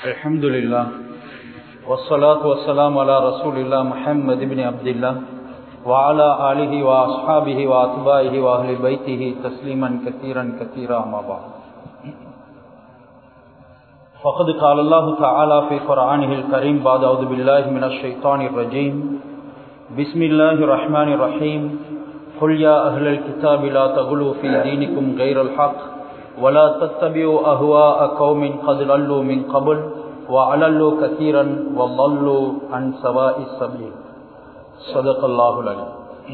الحمد لله والصلاة والسلام على رسول الله محمد بن عبد الله وعلى آله وأصحابه وأتباعه وأهل بيته تسليما كثيرا كثيرا ما بعد فقد قال الله تعالى في قرآنه الكريم بعد أعوذ بالله من الشيطان الرجيم بسم الله الرحمن الرحيم قل يا أهل الكتاب لا تغلوا في دينكم غير الحق ولا تتبعوا أهواء قوم قد ضلوا من قبل وعللوا كثيرا وضلوا عن سواء السبيل صدق الله العليم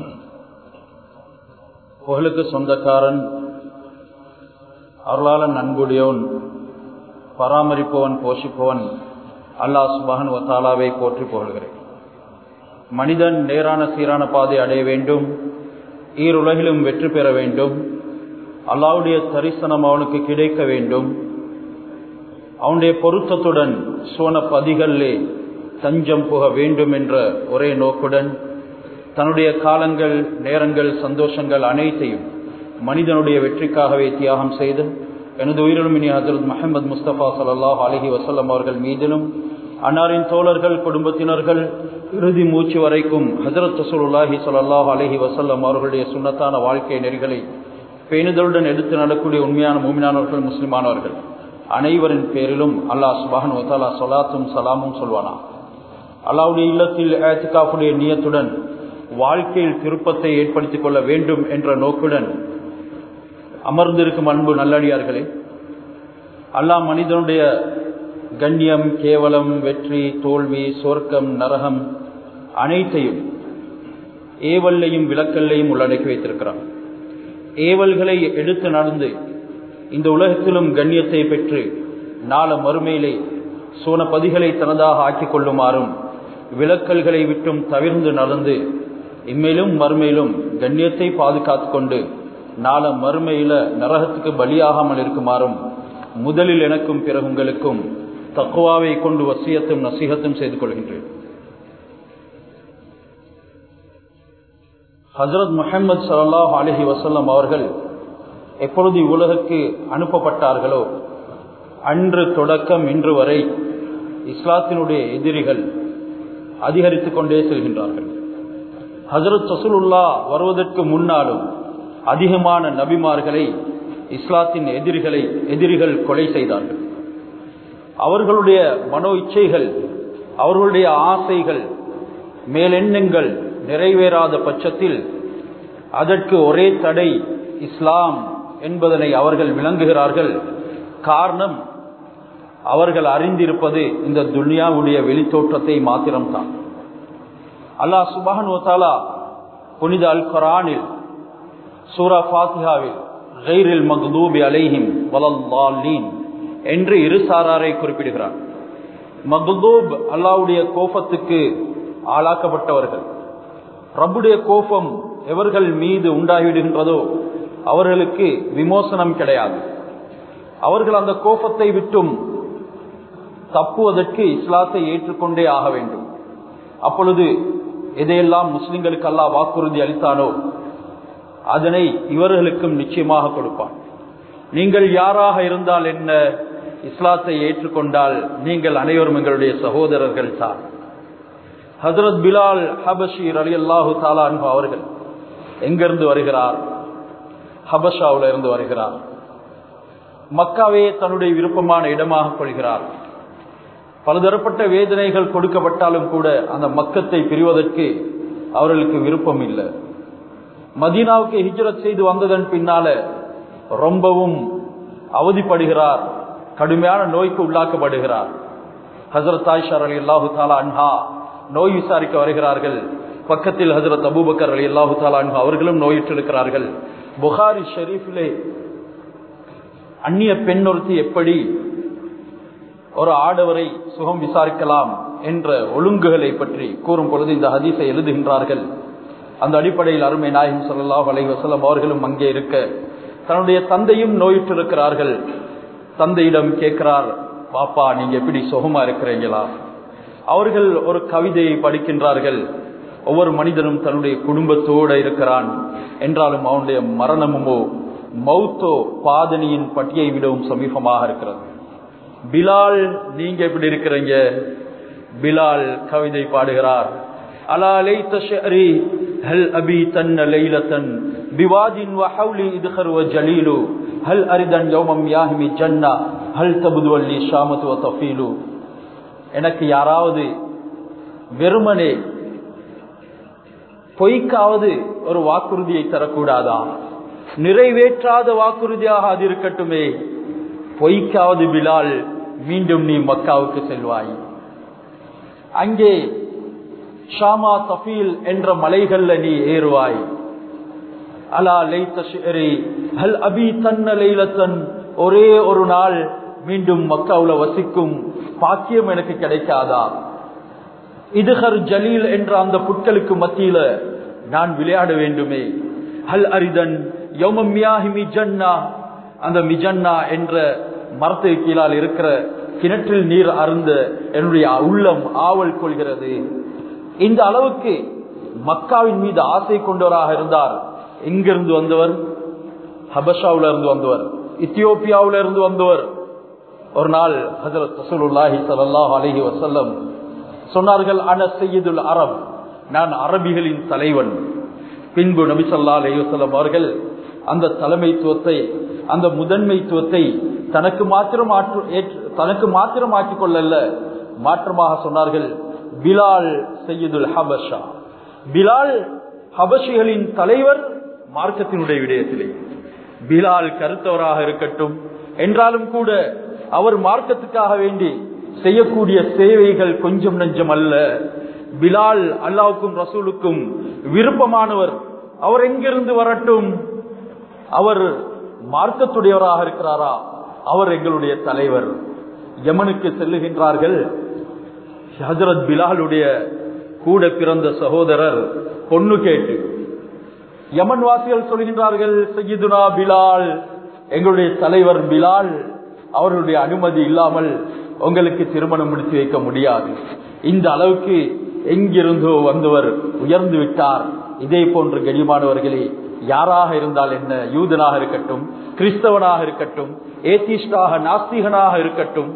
புகழுக்கு சொந்தக்காரன் அருளாளன் அன்புடையவன் பராமரிப்பவன் போஷிப்பவன் அல்லாஹ் சுபஹன் வத்தாலாவை போற்றி புகழ்கிறேன் மனிதன் நேரான சீரான பாதை அடைய வேண்டும் ஈருலகிலும் வெற்றி பெற வேண்டும் அல்லாவுடைய தரிசனம் அவனுக்கு கிடைக்க வேண்டும் அவனுடைய பொருத்தத்துடன் சோன பதிகளிலே தஞ்சம் புக வேண்டும் என்ற ஒரே நோக்குடன் தன்னுடைய காலங்கள் நேரங்கள் சந்தோஷங்கள் அனைத்தையும் மனிதனுடைய வெற்றிக்காகவே தியாகம் செய்து எனது உயிரிழமினி ஹசரத் முகமது முஸ்தபா சல்லாஹ் அலஹி வசல்லம் அவர்கள் மீதிலும் அன்னாரின் தோழர்கள் குடும்பத்தினர்கள் இறுதி மூச்சு வரைக்கும் ஹசரத் ரசூலுல்லாஹி சல்லாஹ் அலஹி வசல்லம் அவர்களுடைய சுண்ணத்தான வாழ்க்கை நெறிகளை பேணுதலுடன் எடுத்து நடக்கூடிய உண்மையான மூமினானவர்கள் முஸ்லிமானவர்கள் அனைவரின் பேரிலும் அல்லாஹ் சுபான் வத்தாலா சொலாத்தும் சலாமும் சொல்வானா அல்லாவுடைய இல்லத்தில் ஏத்துக்காப்புடைய நியத்துடன் வாழ்க்கையில் திருப்பத்தை ஏற்படுத்திக் கொள்ள வேண்டும் என்ற நோக்குடன் அமர்ந்திருக்கும் அன்பு நல்லடியார்களே அல்லாஹ் மனிதனுடைய கண்ணியம் கேவலம் வெற்றி தோல்வி சொர்க்கம் நரகம் அனைத்தையும் ஏவல்லையும் விளக்கல்லையும் உள்ளடக்கி வைத்திருக்கிறான் ஏவல்களை எடுத்து நடந்து இந்த உலகத்திலும் கண்ணியத்தை பெற்று நாள மறுமையிலே சோனப்பதிகளை தனதாக ஆக்கிக் கொள்ளுமாறும் விளக்கல்களை விட்டும் தவிர்ந்து நடந்து இம்மையிலும் மறுமையிலும் கண்ணியத்தை பாதுகாத்து கொண்டு நாள மறுமையில நரகத்துக்கு பலியாகாமல் இருக்குமாறும் முதலில் எனக்கும் பிறகு உங்களுக்கும் தக்குவாவை கொண்டு வசியத்தும் நசீகத்தும் செய்து கொள்கின்றேன் ஹசரத் முஹம்மது சல்லாஹ் அலஹி வசல்லம் அவர்கள் எப்பொழுது உலகுக்கு அனுப்பப்பட்டார்களோ அன்று தொடக்கம் இன்று வரை இஸ்லாத்தினுடைய எதிரிகள் அதிகரித்துக் கொண்டே செல்கின்றார்கள் ஹசரத் சசுலுல்லா வருவதற்கு முன்னாலும் அதிகமான நபிமார்களை இஸ்லாத்தின் எதிரிகளை எதிரிகள் கொலை செய்தார்கள் அவர்களுடைய மனோ இச்சைகள் அவர்களுடைய ஆசைகள் மேலெண்ணங்கள் நிறைவேறாத பட்சத்தில் அதற்கு ஒரே தடை இஸ்லாம் என்பதனை அவர்கள் விளங்குகிறார்கள் காரணம் அவர்கள் அறிந்திருப்பது இந்த துன்யாவுடைய வெளித்தோற்றத்தை மாத்திரம்தான் அல்லாஹ் சுபான் ஓத்தாலா புனித அல் குரானில் சூரா ஃபாத்திஹாவில் கைரில் மக்தூபி அலைஹிம் வலல்லாலீன் என்று இரு சாராரை குறிப்பிடுகிறார் மக்தூப் அல்லாவுடைய கோபத்துக்கு ஆளாக்கப்பட்டவர்கள் ரப்புடைய கோபம் எவர்கள் மீது உண்டாகிவிடுகின்றதோ அவர்களுக்கு விமோசனம் கிடையாது அவர்கள் அந்த கோபத்தை விட்டும் தப்புவதற்கு இஸ்லாத்தை ஏற்றுக்கொண்டே ஆக வேண்டும் அப்பொழுது எதையெல்லாம் முஸ்லிம்களுக்கு அல்லா வாக்குறுதி அளித்தானோ அதனை இவர்களுக்கும் நிச்சயமாக கொடுப்பான் நீங்கள் யாராக இருந்தால் என்ன இஸ்லாத்தை ஏற்றுக்கொண்டால் நீங்கள் அனைவரும் எங்களுடைய சகோதரர்கள் தான் ஹசரத் பிலால் ஹபஷீர் அலி அல்லாஹு தாலா அவர்கள் எங்கிருந்து வருகிறார் ஹபஷாவில் இருந்து வருகிறார் மக்காவே தன்னுடைய விருப்பமான இடமாக கொள்கிறார் பலதரப்பட்ட வேதனைகள் கொடுக்கப்பட்டாலும் கூட அந்த மக்கத்தை பிரிவதற்கு அவர்களுக்கு விருப்பம் இல்லை மதீனாவுக்கு ஹிஜ்ரத் செய்து வந்ததன் பின்னால ரொம்பவும் அவதிப்படுகிறார் கடுமையான நோய்க்கு உள்ளாக்கப்படுகிறார் ஹசரத் ஆயிஷார் அலி அல்லாஹு தாலா அன்ஹா நோய் விசாரிக்க வருகிறார்கள் பக்கத்தில் ஹசரத் அபூபக்கர் அலி அல்லாஹு தாலா அன்ஹா அவர்களும் நோயிற்றிருக்கிறார்கள் புகாரி ஷெரீஃபிலே அந்நிய பெண் ஒருத்தி எப்படி ஒரு ஆடவரை சுகம் விசாரிக்கலாம் என்ற ஒழுங்குகளை பற்றி கூறும் பொழுது இந்த ஹதீஸை எழுதுகின்றார்கள் அந்த அடிப்படையில் அருமை நாயகம் சல்லாஹ் அலை வசலம் அவர்களும் அங்கே இருக்க தன்னுடைய தந்தையும் நோயிற்றிருக்கிறார்கள் தந்தையிடம் கேட்கிறார் பாப்பா நீங்க எப்படி சுகமா இருக்கிறீங்களா அவர்கள் ஒரு கவிதையை படிக்கின்றார்கள் ஒவ்வொரு மனிதனும் தன்னுடைய குடும்பத்தோடு இருக்கிறான் என்றாலும் அவனுடைய மரணமுமோ மௌத்தோ பாதனியின் பட்டியை விடவும் சமீபமாக இருக்கிறது பிலால் நீங்க எப்படி இருக்கிறீங்க பிலால் கவிதை பாடுகிறார் அலா லைத்த ஷஅரி ஹல் அபி தன்ன லைலத்தன் பிவாதின் வஹவுலி இதுஹர் வ ஜலீலு ஹல் அரிதன் யௌமம் யாஹிமி ஜன்னா ஹல் தபுதுவல்லி ஷாமத்து வ தஃபீலு எனக்கு யாராவது வெறுமனே பொய்க்காவது ஒரு வாக்குறுதியை தரக்கூடாதா நிறைவேற்றாத வாக்குறுதியாக அது இருக்கட்டுமே பொய்க்காவது பிலால் மீண்டும் நீ மக்காவுக்கு செல்வாய் அங்கே ஷாமா தஃபீல் என்ற மலைகள்ல நீ ஏறுவாய் அலா லைத்த ஷிரி ஹல் அபி தன்ன லைலத்தன் ஒரே ஒரு நாள் மீண்டும் மக்காவுல வசிக்கும் பாக்கியம் எனக்கு கிடைக்காதா இதுஹர் ஜலீல் என்ற அந்த புட்களுக்கு மத்தியில நான் விளையாட வேண்டுமே ஹல் அரிதன் யௌமம் மியாஹி மிஜன்னா அந்த மிஜன்னா என்ற மரத்தை கீழால் இருக்கிற கிணற்றில் நீர் அருந்த என்னுடைய உள்ளம் ஆவல் கொள்கிறது இந்த அளவுக்கு மக்காவின் மீது ஆசை கொண்டவராக இருந்தார் எங்கிருந்து வந்தவர் ஹபஷாவுல இருந்து வந்தவர் இத்தியோப்பியாவில இருந்து வந்தவர் ஒரு நாள் ஹசரத் ரசூலுல்லாஹி ஸல்லல்லாஹு அலைஹி வஸல்லம் சொன்னார்கள் அன சையதுல் அரப் நான் அரபிகளின் தலைவன் பின்பு நபி ஸல்லல்லாஹு அலைஹி வஸல்லம் அவர்கள் அந்த தலைமைத்துவத்தை அந்த முதன்மைத்துவத்தை தனக்கு மாத்திரம் ஆற்று ஏற்று- தனக்கு மாத்திரம் ஆக்கிக் கொள்ளல மாற்றமாக சொன்னார்கள் பிலால் சையதுல் ஹபஷா பிலால் ஹபஷிகளின் தலைவர் மார்க்கத்தினுடைய விடயத்திலே பிலால் கருத்தவராக இருக்கட்டும் என்றாலும் கூட அவர் மார்க்கத்துக்காக வேண்டி செய்யக்கூடிய சேவைகள் கொஞ்சம் நஞ்சம் அல்ல பிலால் அல்லாவுக்கும் ரசூலுக்கும் விருப்பமானவர் அவர் எங்கிருந்து வரட்டும் அவர் மார்க்கத்துடையவராக இருக்கிறாரா அவர் எங்களுடைய தலைவர் யமனுக்கு செல்லுகின்றார்கள் ஹஜரத் பிலாலுடைய கூட பிறந்த சகோதரர் பொண்ணு கேட்டு யமன் வாசிகள் சொல்கின்றார்கள் சையதுனா பிலால் எங்களுடைய தலைவர் பிலால் அவர்களுடைய அனுமதி இல்லாமல் உங்களுக்கு திருமணம் முடித்து வைக்க முடியாது இந்த அளவுக்கு எங்கிருந்தோ வந்தவர் உயர்ந்து விட்டார் இதே போன்ற கனிமானவர்களே யாராக இருந்தால் என்ன யூதனாக இருக்கட்டும் கிறிஸ்தவனாக இருக்கட்டும் ஏத்திஸ்டாக நாஸ்திகனாக இருக்கட்டும்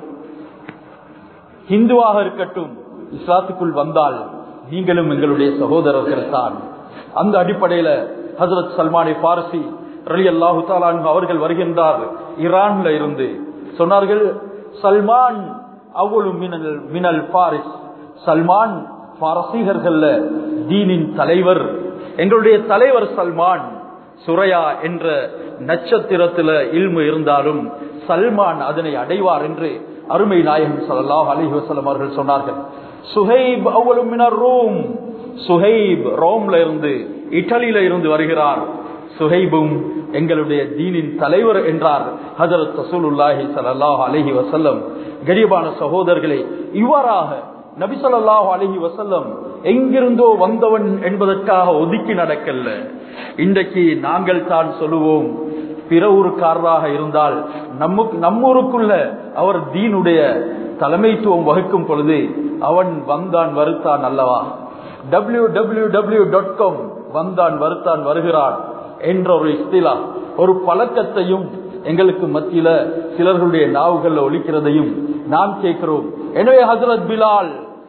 ஹிந்துவாக இருக்கட்டும் இஸ்லாத்துக்குள் வந்தால் நீங்களும் எங்களுடைய சகோதரர்கள் தான் அந்த அடிப்படையில ஹசரத் சல்மானி பாரசி ரலி அல்லாஹு அவர்கள் வருகின்றார் ஈரான்ல இருந்து சொன்னார்கள் சல்மான் அவ்வளவு மினல் மினல் பாரிஸ் சல்மான் பாரசீகர்கள்ல தீனின் தலைவர் எங்களுடைய தலைவர் சல்மான் சுரையா என்ற நட்சத்திரத்துல இல்மு இருந்தாலும் சல்மான் அதனை அடைவார் என்று அருமை நாயகம் ஸல்லல்லாஹு அலைஹி வஸல்லம் அவர்கள் சொன்னார்கள் சுஹைப் அவ்வளவு மினர் ரோம் சுஹைப் ரோம்ல இருந்து இட்டலியில இருந்து வருகிறார் சுஹைபும் எங்களுடைய தீனின் தலைவர் என்றார் ஹஜரத் ரசூலுல்லாஹி ஸல்லல்லாஹு அலைஹி வஸல்லம் கரிபான சகோதரர்களே இவ்வாறாக நபி ஸல்லல்லாஹு அலைஹி வஸல்லம் எங்கிருந்தோ வந்தவன் என்பதற்காக ஒதுக்கி நடக்கல்ல இன்றைக்கு நாங்கள் தான் சொல்லுவோம் பிற ஊருக்காரராக இருந்தால் நமக்கு நம்மூருக்குள்ள அவர் தீனுடைய தலைமைத்துவம் வகுக்கும் பொழுது அவன் வந்தான் வருத்தான் அல்லவா W W W dot com வந்தான் வருத்தான் வருகிறான் என்ற ஒரு இஸ்திலா ஒரு பழக்கத்தையும் எங்களுக்கு மத்தியில சிலர்களுடைய நாவுகள்ல ஒலிக்கிறதையும் நாம் கேட்கிறோம் எனவே ஹசரத் பிலால்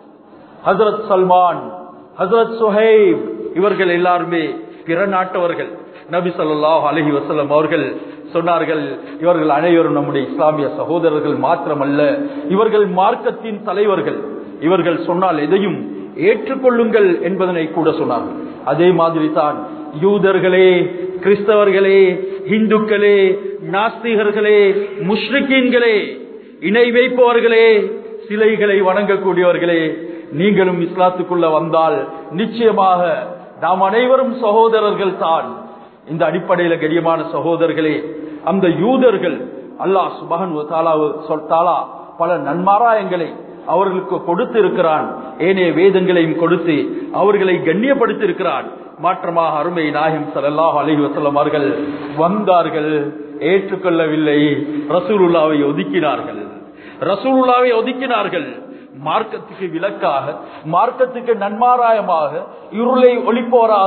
ஹசரத் சல்மான் ஹசரத் சுஹைப் இவர்கள் எல்லாருமே பிற நாட்டவர்கள் நபி ஸல்லல்லாஹு அலைஹி வஸல்லம் அவர்கள் சொன்னார்கள் இவர்கள் அனைவரும் நம்முடைய இஸ்லாமிய சகோதரர்கள் மாத்திரமல்ல இவர்கள் மார்க்கத்தின் தலைவர்கள் இவர்கள் சொன்னால் எதையும் ஏற்றுக்கொள்ளுங்கள் என்பதனை கூட சொன்னார்கள் அதே மாதிரி தான் யூதர்களே கிறிஸ்தவர்களே இந்துக்களே நாஸ்திகர்களே முஷ்ரிக்கீன்களே இணை வைப்பவர்களே சிலைகளை வணங்கக்கூடியவர்களே நீங்களும் இஸ்லாத்துக்குள்ள வந்தால் நிச்சயமாக நாம் அனைவரும் சகோதரர்கள் தான் இந்த அடிப்படையில கடியமான சகோதரர்களே அந்த யூதர்கள் அல்லாஹ் சுபஹன் தாலா பல நன்மாராயங்களை அவர்களுக்கு கொடுத்து இருக்கிறான் ஏனைய வேதங்களையும் கொடுத்து அவர்களை கண்ணியப்படுத்தி இருக்கிறான் மாற்றமாக அருமை நாயகம் ஸல்லல்லாஹு அலைஹி வஸல்லம் அவர்கள் வந்தார்கள் ஏற்றுக்கொள்ளவில்லை ரசூலுல்லாவை ஒதுக்கினார்கள் ரசூலுல்லாவை ஒதுக்கினார்கள் மார்க்கத்துக்கு விலக்காக மார்க்கத்துக்கு நன்மாராயமாக இருளை ஒளிப்போராக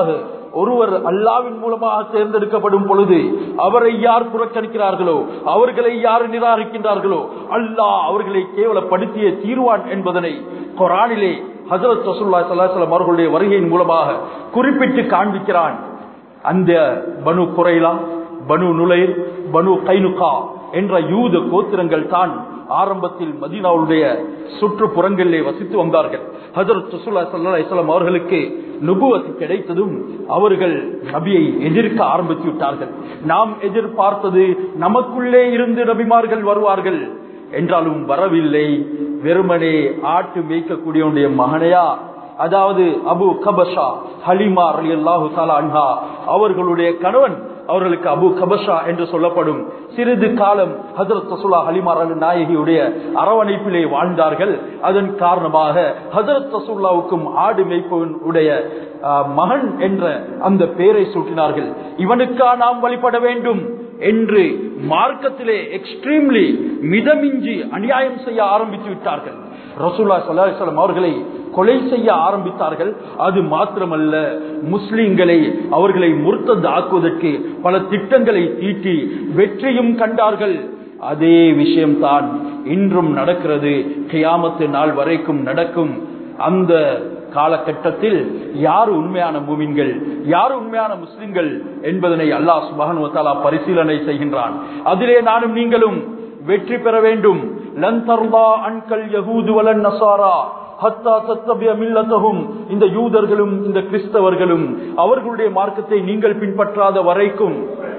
ஒருவர் அல்லாவின் மூலமாக தேர்ந்தெடுக்கப்படும் பொழுது அவரை யார் புறக்கணிக்கிறார்களோ அவர்களை யார் நிராகரிக்கின்றார்களோ அல்லாஹ் அவர்களை கேவலப்படுத்திய தீர்வான் என்பதனை குரானிலே ஹசரத் ரசூல்லா சல்லாஹம் அவர்களுடைய வருகையின் மூலமாக குறிப்பிட்டு காண்பிக்கிறான் அந்த பனு குறைலா பனு நுழைர் பனு கைனுகா என்ற யூத கோத்திரங்கள் தான் ஆரம்பத்தில் மதீனாவுடைய சுற்றுப்புறங்களிலே வசித்து வந்தார்கள் ஹசரத் ரசூல்லா சல்லா இஸ்லாம் அவர்களுக்கு நுபுவத்து கிடைத்ததும் அவர்கள் நபியை எதிர்க்க ஆரம்பித்து விட்டார்கள் நாம் எதிர்பார்த்தது நமக்குள்ளே இருந்து நபிமார்கள் வருவார்கள் என்றாலும் வரவில்லை வெறுமனே ஆட்டு மேய்க்கக்கூடியவனுடைய மகனையா அதாவது அபு கபஷா ஹலிமா அலி அல்லாஹு அன்ஹா அவர்களுடைய கணவன் அவர்களுக்கு அபு கபஷா என்று சொல்லப்படும் சிறிது காலம் ஹசரத் ரசுல்லா ஹலிமார் அலி நாயகியுடைய அரவணைப்பிலே வாழ்ந்தார்கள் அதன் காரணமாக ஹசரத் ரசூல்லாவுக்கும் ஆடு மேய்ப்பவன் உடைய மகன் என்ற அந்த பெயரை சூட்டினார்கள் இவனுக்கா நாம் வழிபட வேண்டும் என்று மார்க்கத்திலே எக்ஸ்ட்ரீம்லி மிதமிஞ்சி அநியாயம் செய்ய ஆரம்பித்து விட்டார்கள் ரசூல்லா சல்லாஹம் அவர்களை கொலை செய்ய ஆரம்பித்தார்கள் அது மாத்திரமல்ல முஸ்லிம்களை அவர்களை முர்த்தது ஆக்குவதற்கு பல திட்டங்களை தீட்டி வெற்றியும் கண்டார்கள் அதே விஷயம்தான் இன்றும் நடக்கிறது கியாமத்து நாள் வரைக்கும் நடக்கும் அந்த காலகட்டத்தில் யார் உண்மையான மூமின்கள் யார் உண்மையான முஸ்லிம்கள் என்பதனை அல்லாஹ் சுபகனுவத்தாலா பரிசீலனை செய்கின்றான் அதிலே நானும் நீங்களும் வெற்றி பெற வேண்டும் லன் தர்லா அன்கல் யகூது வலன் நசாரா ஹத்தா தத்தபிய மில்லத்தகும் இந்த யூதர்களும் இந்த கிறிஸ்தவர்களும் அவர்களுடைய மார்க்கத்தை நீங்கள் பின்பற்றாத வரைக்கும்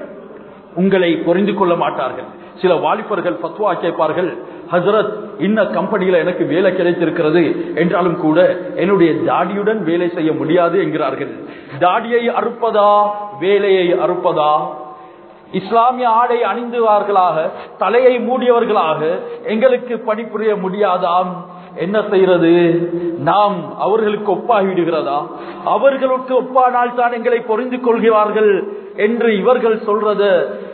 உங்களை புரிந்து கொள்ள மாட்டார்கள் சில வாலிபர்கள் பத்வா கேட்பார்கள் ஹசரத் இன்ன கம்பெனியில எனக்கு வேலை கிடைத்திருக்கிறது என்றாலும் கூட என்னுடைய தாடியுடன் வேலை செய்ய முடியாது என்கிறார்கள் தாடியை அறுப்பதா வேலையை அறுப்பதா இஸ்லாமிய ஆடை அணிந்துவார்களாக தலையை மூடியவர்களாக எங்களுக்கு பணிபுரிய முடியாதாம் என்ன செய்யறது நாம் அவர்களுக்கு ஒப்பாகிவிடுகிறதா அவர்களுக்கு ஒப்பானால் தான் எங்களை பொறிந்து கொள்கிறார்கள் என்று இவர்கள் சொல்றத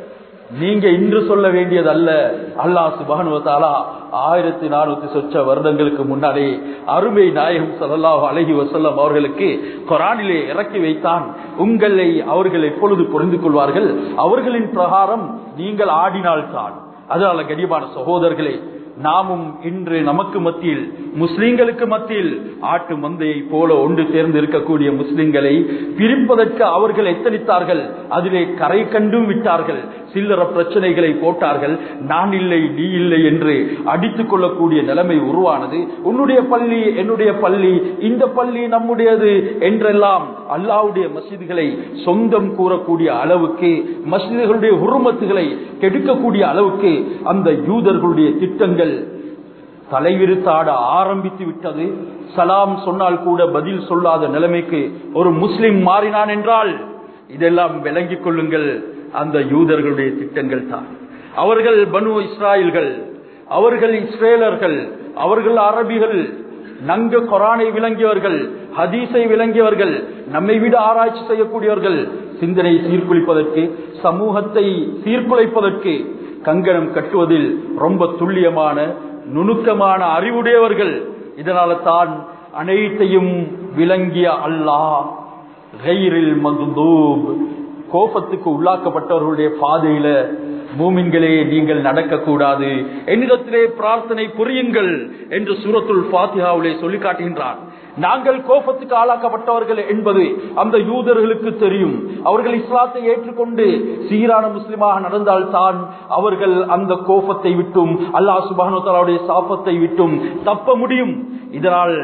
நீங்க இன்று சொல்ல வேண்டியது அல்ல அல்லாஹ் சுபானுவத்தாலா ஆயிரத்தி நானூத்தி சொச்ச வருடங்களுக்கு முன்னாடி அருமை நாயகம் சல்லாஹ் அழகி வசல்லம் அவர்களுக்கு கொரானிலே இறக்கி வைத்தான் உங்களை அவர்கள் எப்பொழுது புரிந்து கொள்வார்கள் அவர்களின் பிரகாரம் நீங்கள் ஆடினால்தான் அதனால கடிமான சகோதரர்களே நாமும் இன்று நமக்கு மத்தியில் முஸ்லிம்களுக்கு மத்தியில் ஆட்டு மந்தையை போல ஒன்று சேர்ந்து இருக்கக்கூடிய முஸ்லிம்களை பிரிப்பதற்கு அவர்கள் எத்தனித்தார்கள் அதிலே கரை கண்டும் விட்டார்கள் சில்லற பிரச்சனைகளை போட்டார்கள் நான் இல்லை நீ இல்லை என்று அடித்துக் கொள்ளக்கூடிய நிலைமை உருவானது உன்னுடைய பள்ளி என்னுடைய பள்ளி இந்த பள்ளி நம்முடையது என்றெல்லாம் அல்லாவுடைய மசிதிகளை சொந்தம் கூறக்கூடிய அளவுக்கு மசிதிகளுடைய உருமத்துகளை கெடுக்கக்கூடிய அளவுக்கு அந்த யூதர்களுடைய திட்டங்கள் தலைவிரித்தாட ஆரம்பித்து விட்டது சலாம் சொன்னால் கூட பதில் சொல்லாத நிலைமைக்கு ஒரு முஸ்லிம் மாறினான் என்றால் இதெல்லாம் விளங்கிக் கொள்ளுங்கள் அந்த யூதர்களுடைய திட்டங்கள் தான் அவர்கள் பனு இஸ்ராயல்கள் அவர்கள் இஸ்ரேலர்கள் அவர்கள் அரபிகள் நன்கு கொரானை விளங்கியவர்கள் ஹதீஸை விளங்கியவர்கள் நம்மை விட ஆராய்ச்சி செய்யக்கூடியவர்கள் சிந்தனை சீர்குலைப்பதற்கு சமூகத்தை சீர்குலைப்பதற்கு கங்கணம் கட்டுவதில் ரொம்ப துல்லியமான நுணுக்கமான அறிவுடையவர்கள் இதனால தான் அனைத்தையும் விளங்கிய அல்லாஹ் கயிறில் மகுதூப் கோபத்துக்கு உள்ளாக்கப்பட்டவர்களுடைய பாதையில மூமின்களே நீங்கள் நடக்கக்கூடாது என்னிடத்திலே பிரார்த்தனை புரியுங்கள் என்று சூரத்துல் பாத்தியாவிலே சொல்லி காட்டுகின்றான் நாங்கள் கோபத்துக்கு ஆளாக்கப்பட்டவர்கள் என்பது அந்த யூதர்களுக்கு தெரியும் அவர்கள் இஸ்லாத்தை ஏற்றுக்கொண்டு சீரான முஸ்லிமாக நடந்தால் தான் அவர்கள் அந்த கோபத்தை விட்டும் அல்லாஹ் சுபானுடைய சாபத்தை விட்டும் தப்ப முடியும் இதனால்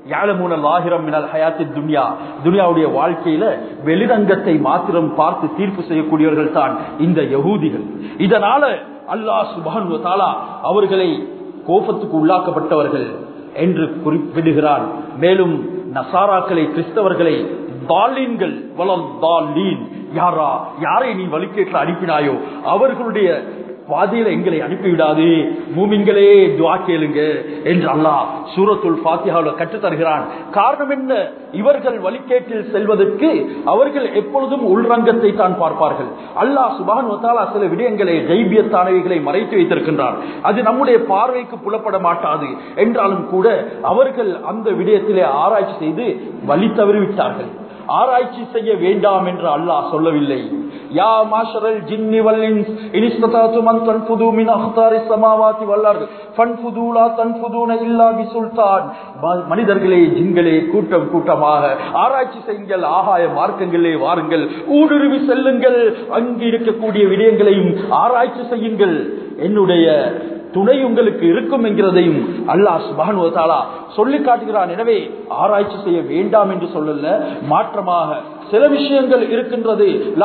துனியாவுடைய வாழ்க்கையில வெளிரங்கத்தை மாத்திரம் பார்த்து தீர்ப்பு செய்யக்கூடியவர்கள் தான் இந்த யகூதிகள் இதனால அல்லாஹ் சுபானு தாலா அவர்களை கோபத்துக்கு உள்ளாக்கப்பட்டவர்கள் என்று குறிப்பிடுகிறான் மேலும் நசாராக்களை கிறிஸ்தவர்களை தாலீன்கள் வளம் தாலீன் யாரா யாரை நீ வழிகேற்ற அனுப்பினாயோ அவர்களுடைய பாதையில எங்களை அனுப்பிவிடாது மூமின்களே துவா கேளுங்க என்று அல்லாஹ் சூரத்துல் பாத்தியாவில் கற்றுத் தருகிறான் காரணம் என்ன இவர்கள் வழிகேட்டில் செல்வதற்கு அவர்கள் எப்பொழுதும் உள்ரங்கத்தை தான் பார்ப்பார்கள் அல்லாஹ் சுபான் வத்தாலா சில விடயங்களை கைபியத்தானவைகளை மறைத்து வைத்திருக்கின்றார் அது நம்முடைய பார்வைக்கு புலப்பட மாட்டாது என்றாலும் கூட அவர்கள் அந்த விடயத்திலே ஆராய்ச்சி செய்து வழி தவறிவிட்டார்கள் ஆராய்ச்சி செய்ய வேண்டாம் என்று அல்லாஹ் சொல்லவில்லை யா மாஷரல் ஜின்னி வல்லின் இனிஸ்ததாத்து மன் தன்புது மின் அஹ்தாரி சமாவாதி வல்லார் ஃபன்புது லா தன்புதுன இல்லா பிசுல்தான் மனிதர்களே ஜின்களே கூட்டம் கூட்டமாக ஆராய்ச்சி செய்யுங்கள் ஆகாய மார்க்கங்களே வாருங்கள் ஊடுருவி செல்லுங்கள் அங்கு இருக்கக்கூடிய விடயங்களையும் ஆராய்ச்சி செய்யுங்கள் என்னுடைய துணை உங்களுக்கு இருக்கும் என்கிறதையும் அல்லாஹ் சுபானுவத்தாலா சொல்லி காட்டுகிறான் எனவே ஆராய்ச்சி செய்ய வேண்டாம் என்று சொல்லல மாற்றமாக சில விஷயங்கள் இருக்கின்றது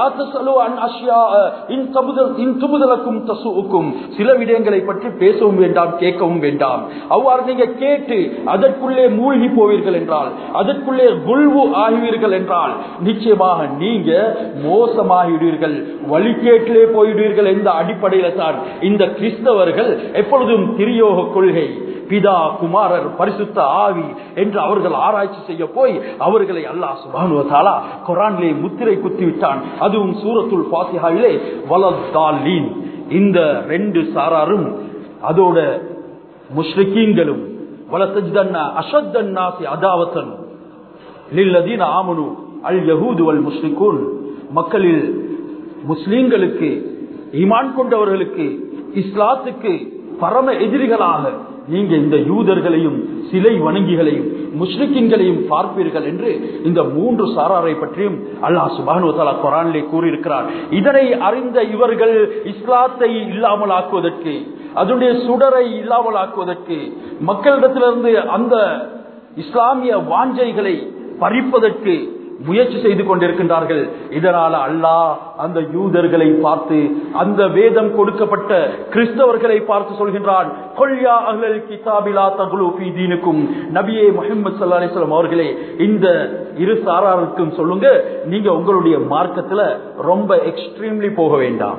சில விடயங்களை பற்றி பேசவும் வேண்டாம் கேட்கவும் வேண்டாம் அவ்வாறு நீங்க கேட்டு அதற்குள்ளே மூழ்கி போவீர்கள் என்றால் அதற்குள்ளே குல்வு ஆகுவீர்கள் என்றால் நிச்சயமாக நீங்க மோசமாகிவிடுவீர்கள் வழிகேட்டிலே போயிடுவீர்கள் என்ற அடிப்படையில தான் இந்த கிறிஸ்தவர்கள் எப்பொழுதும் திரியோக கொள்கை பிதா குமாரர் பரிசுத்த ஆவி என்று அவர்கள் ஆராய்ச்சி செய்ய போய் அவர்களை அல்லாஹ் சுபானுவத்தாலா குரானிலே முத்திரை குத்தி விட்டான் அதுவும் சூரத்துல் பாத்திஹாவிலே வலத்தாலீன் இந்த ரெண்டு சாராரும் அதோட முஷ்ரிக்கீன்களும் வலத்தஜ்தன்னா அஷத்தன்னாசி அதாவத்தன் லில்லதீன ஆமனு அல் யஹூது வல் முஸ்லிகூன் மக்களில் முஸ்லீம்களுக்கு ஈமான் கொண்டவர்களுக்கு இஸ்லாத்துக்கு பரம எதிரிகளாக நீங்க இந்த யூதர்களையும் சிலை வணங்கிகளையும் முஸ்லிக்கின்களையும் பார்ப்பீர்கள் என்று இந்த மூன்று சாராரை பற்றியும் அல்லாஹ் சுபானு தலா குரானிலே கூறியிருக்கிறார் இதனை அறிந்த இவர்கள் இஸ்லாத்தை இல்லாமல் ஆக்குவதற்கு அதனுடைய சுடரை இல்லாமல் ஆக்குவதற்கு மக்களிடத்திலிருந்து அந்த இஸ்லாமிய வாஞ்சைகளை பறிப்பதற்கு முயற்சி செய்து கொண்டிருக்கின்றார்கள் இதனால அல்லாஹ் அந்த யூதர்களை பார்த்து அந்த வேதம் கொடுக்கப்பட்ட கிறிஸ்தவர்களை பார்த்து சொல்கின்றான் கொல்யா அகல் கிதாபிலா தகுலு தீனுக்கும் நபியே முகமது சல்லா அலிஸ்லாம் அவர்களே இந்த இரு சாராருக்கும் சொல்லுங்க நீங்க உங்களுடைய மார்க்கத்துல ரொம்ப எக்ஸ்ட்ரீம்லி போக வேண்டாம்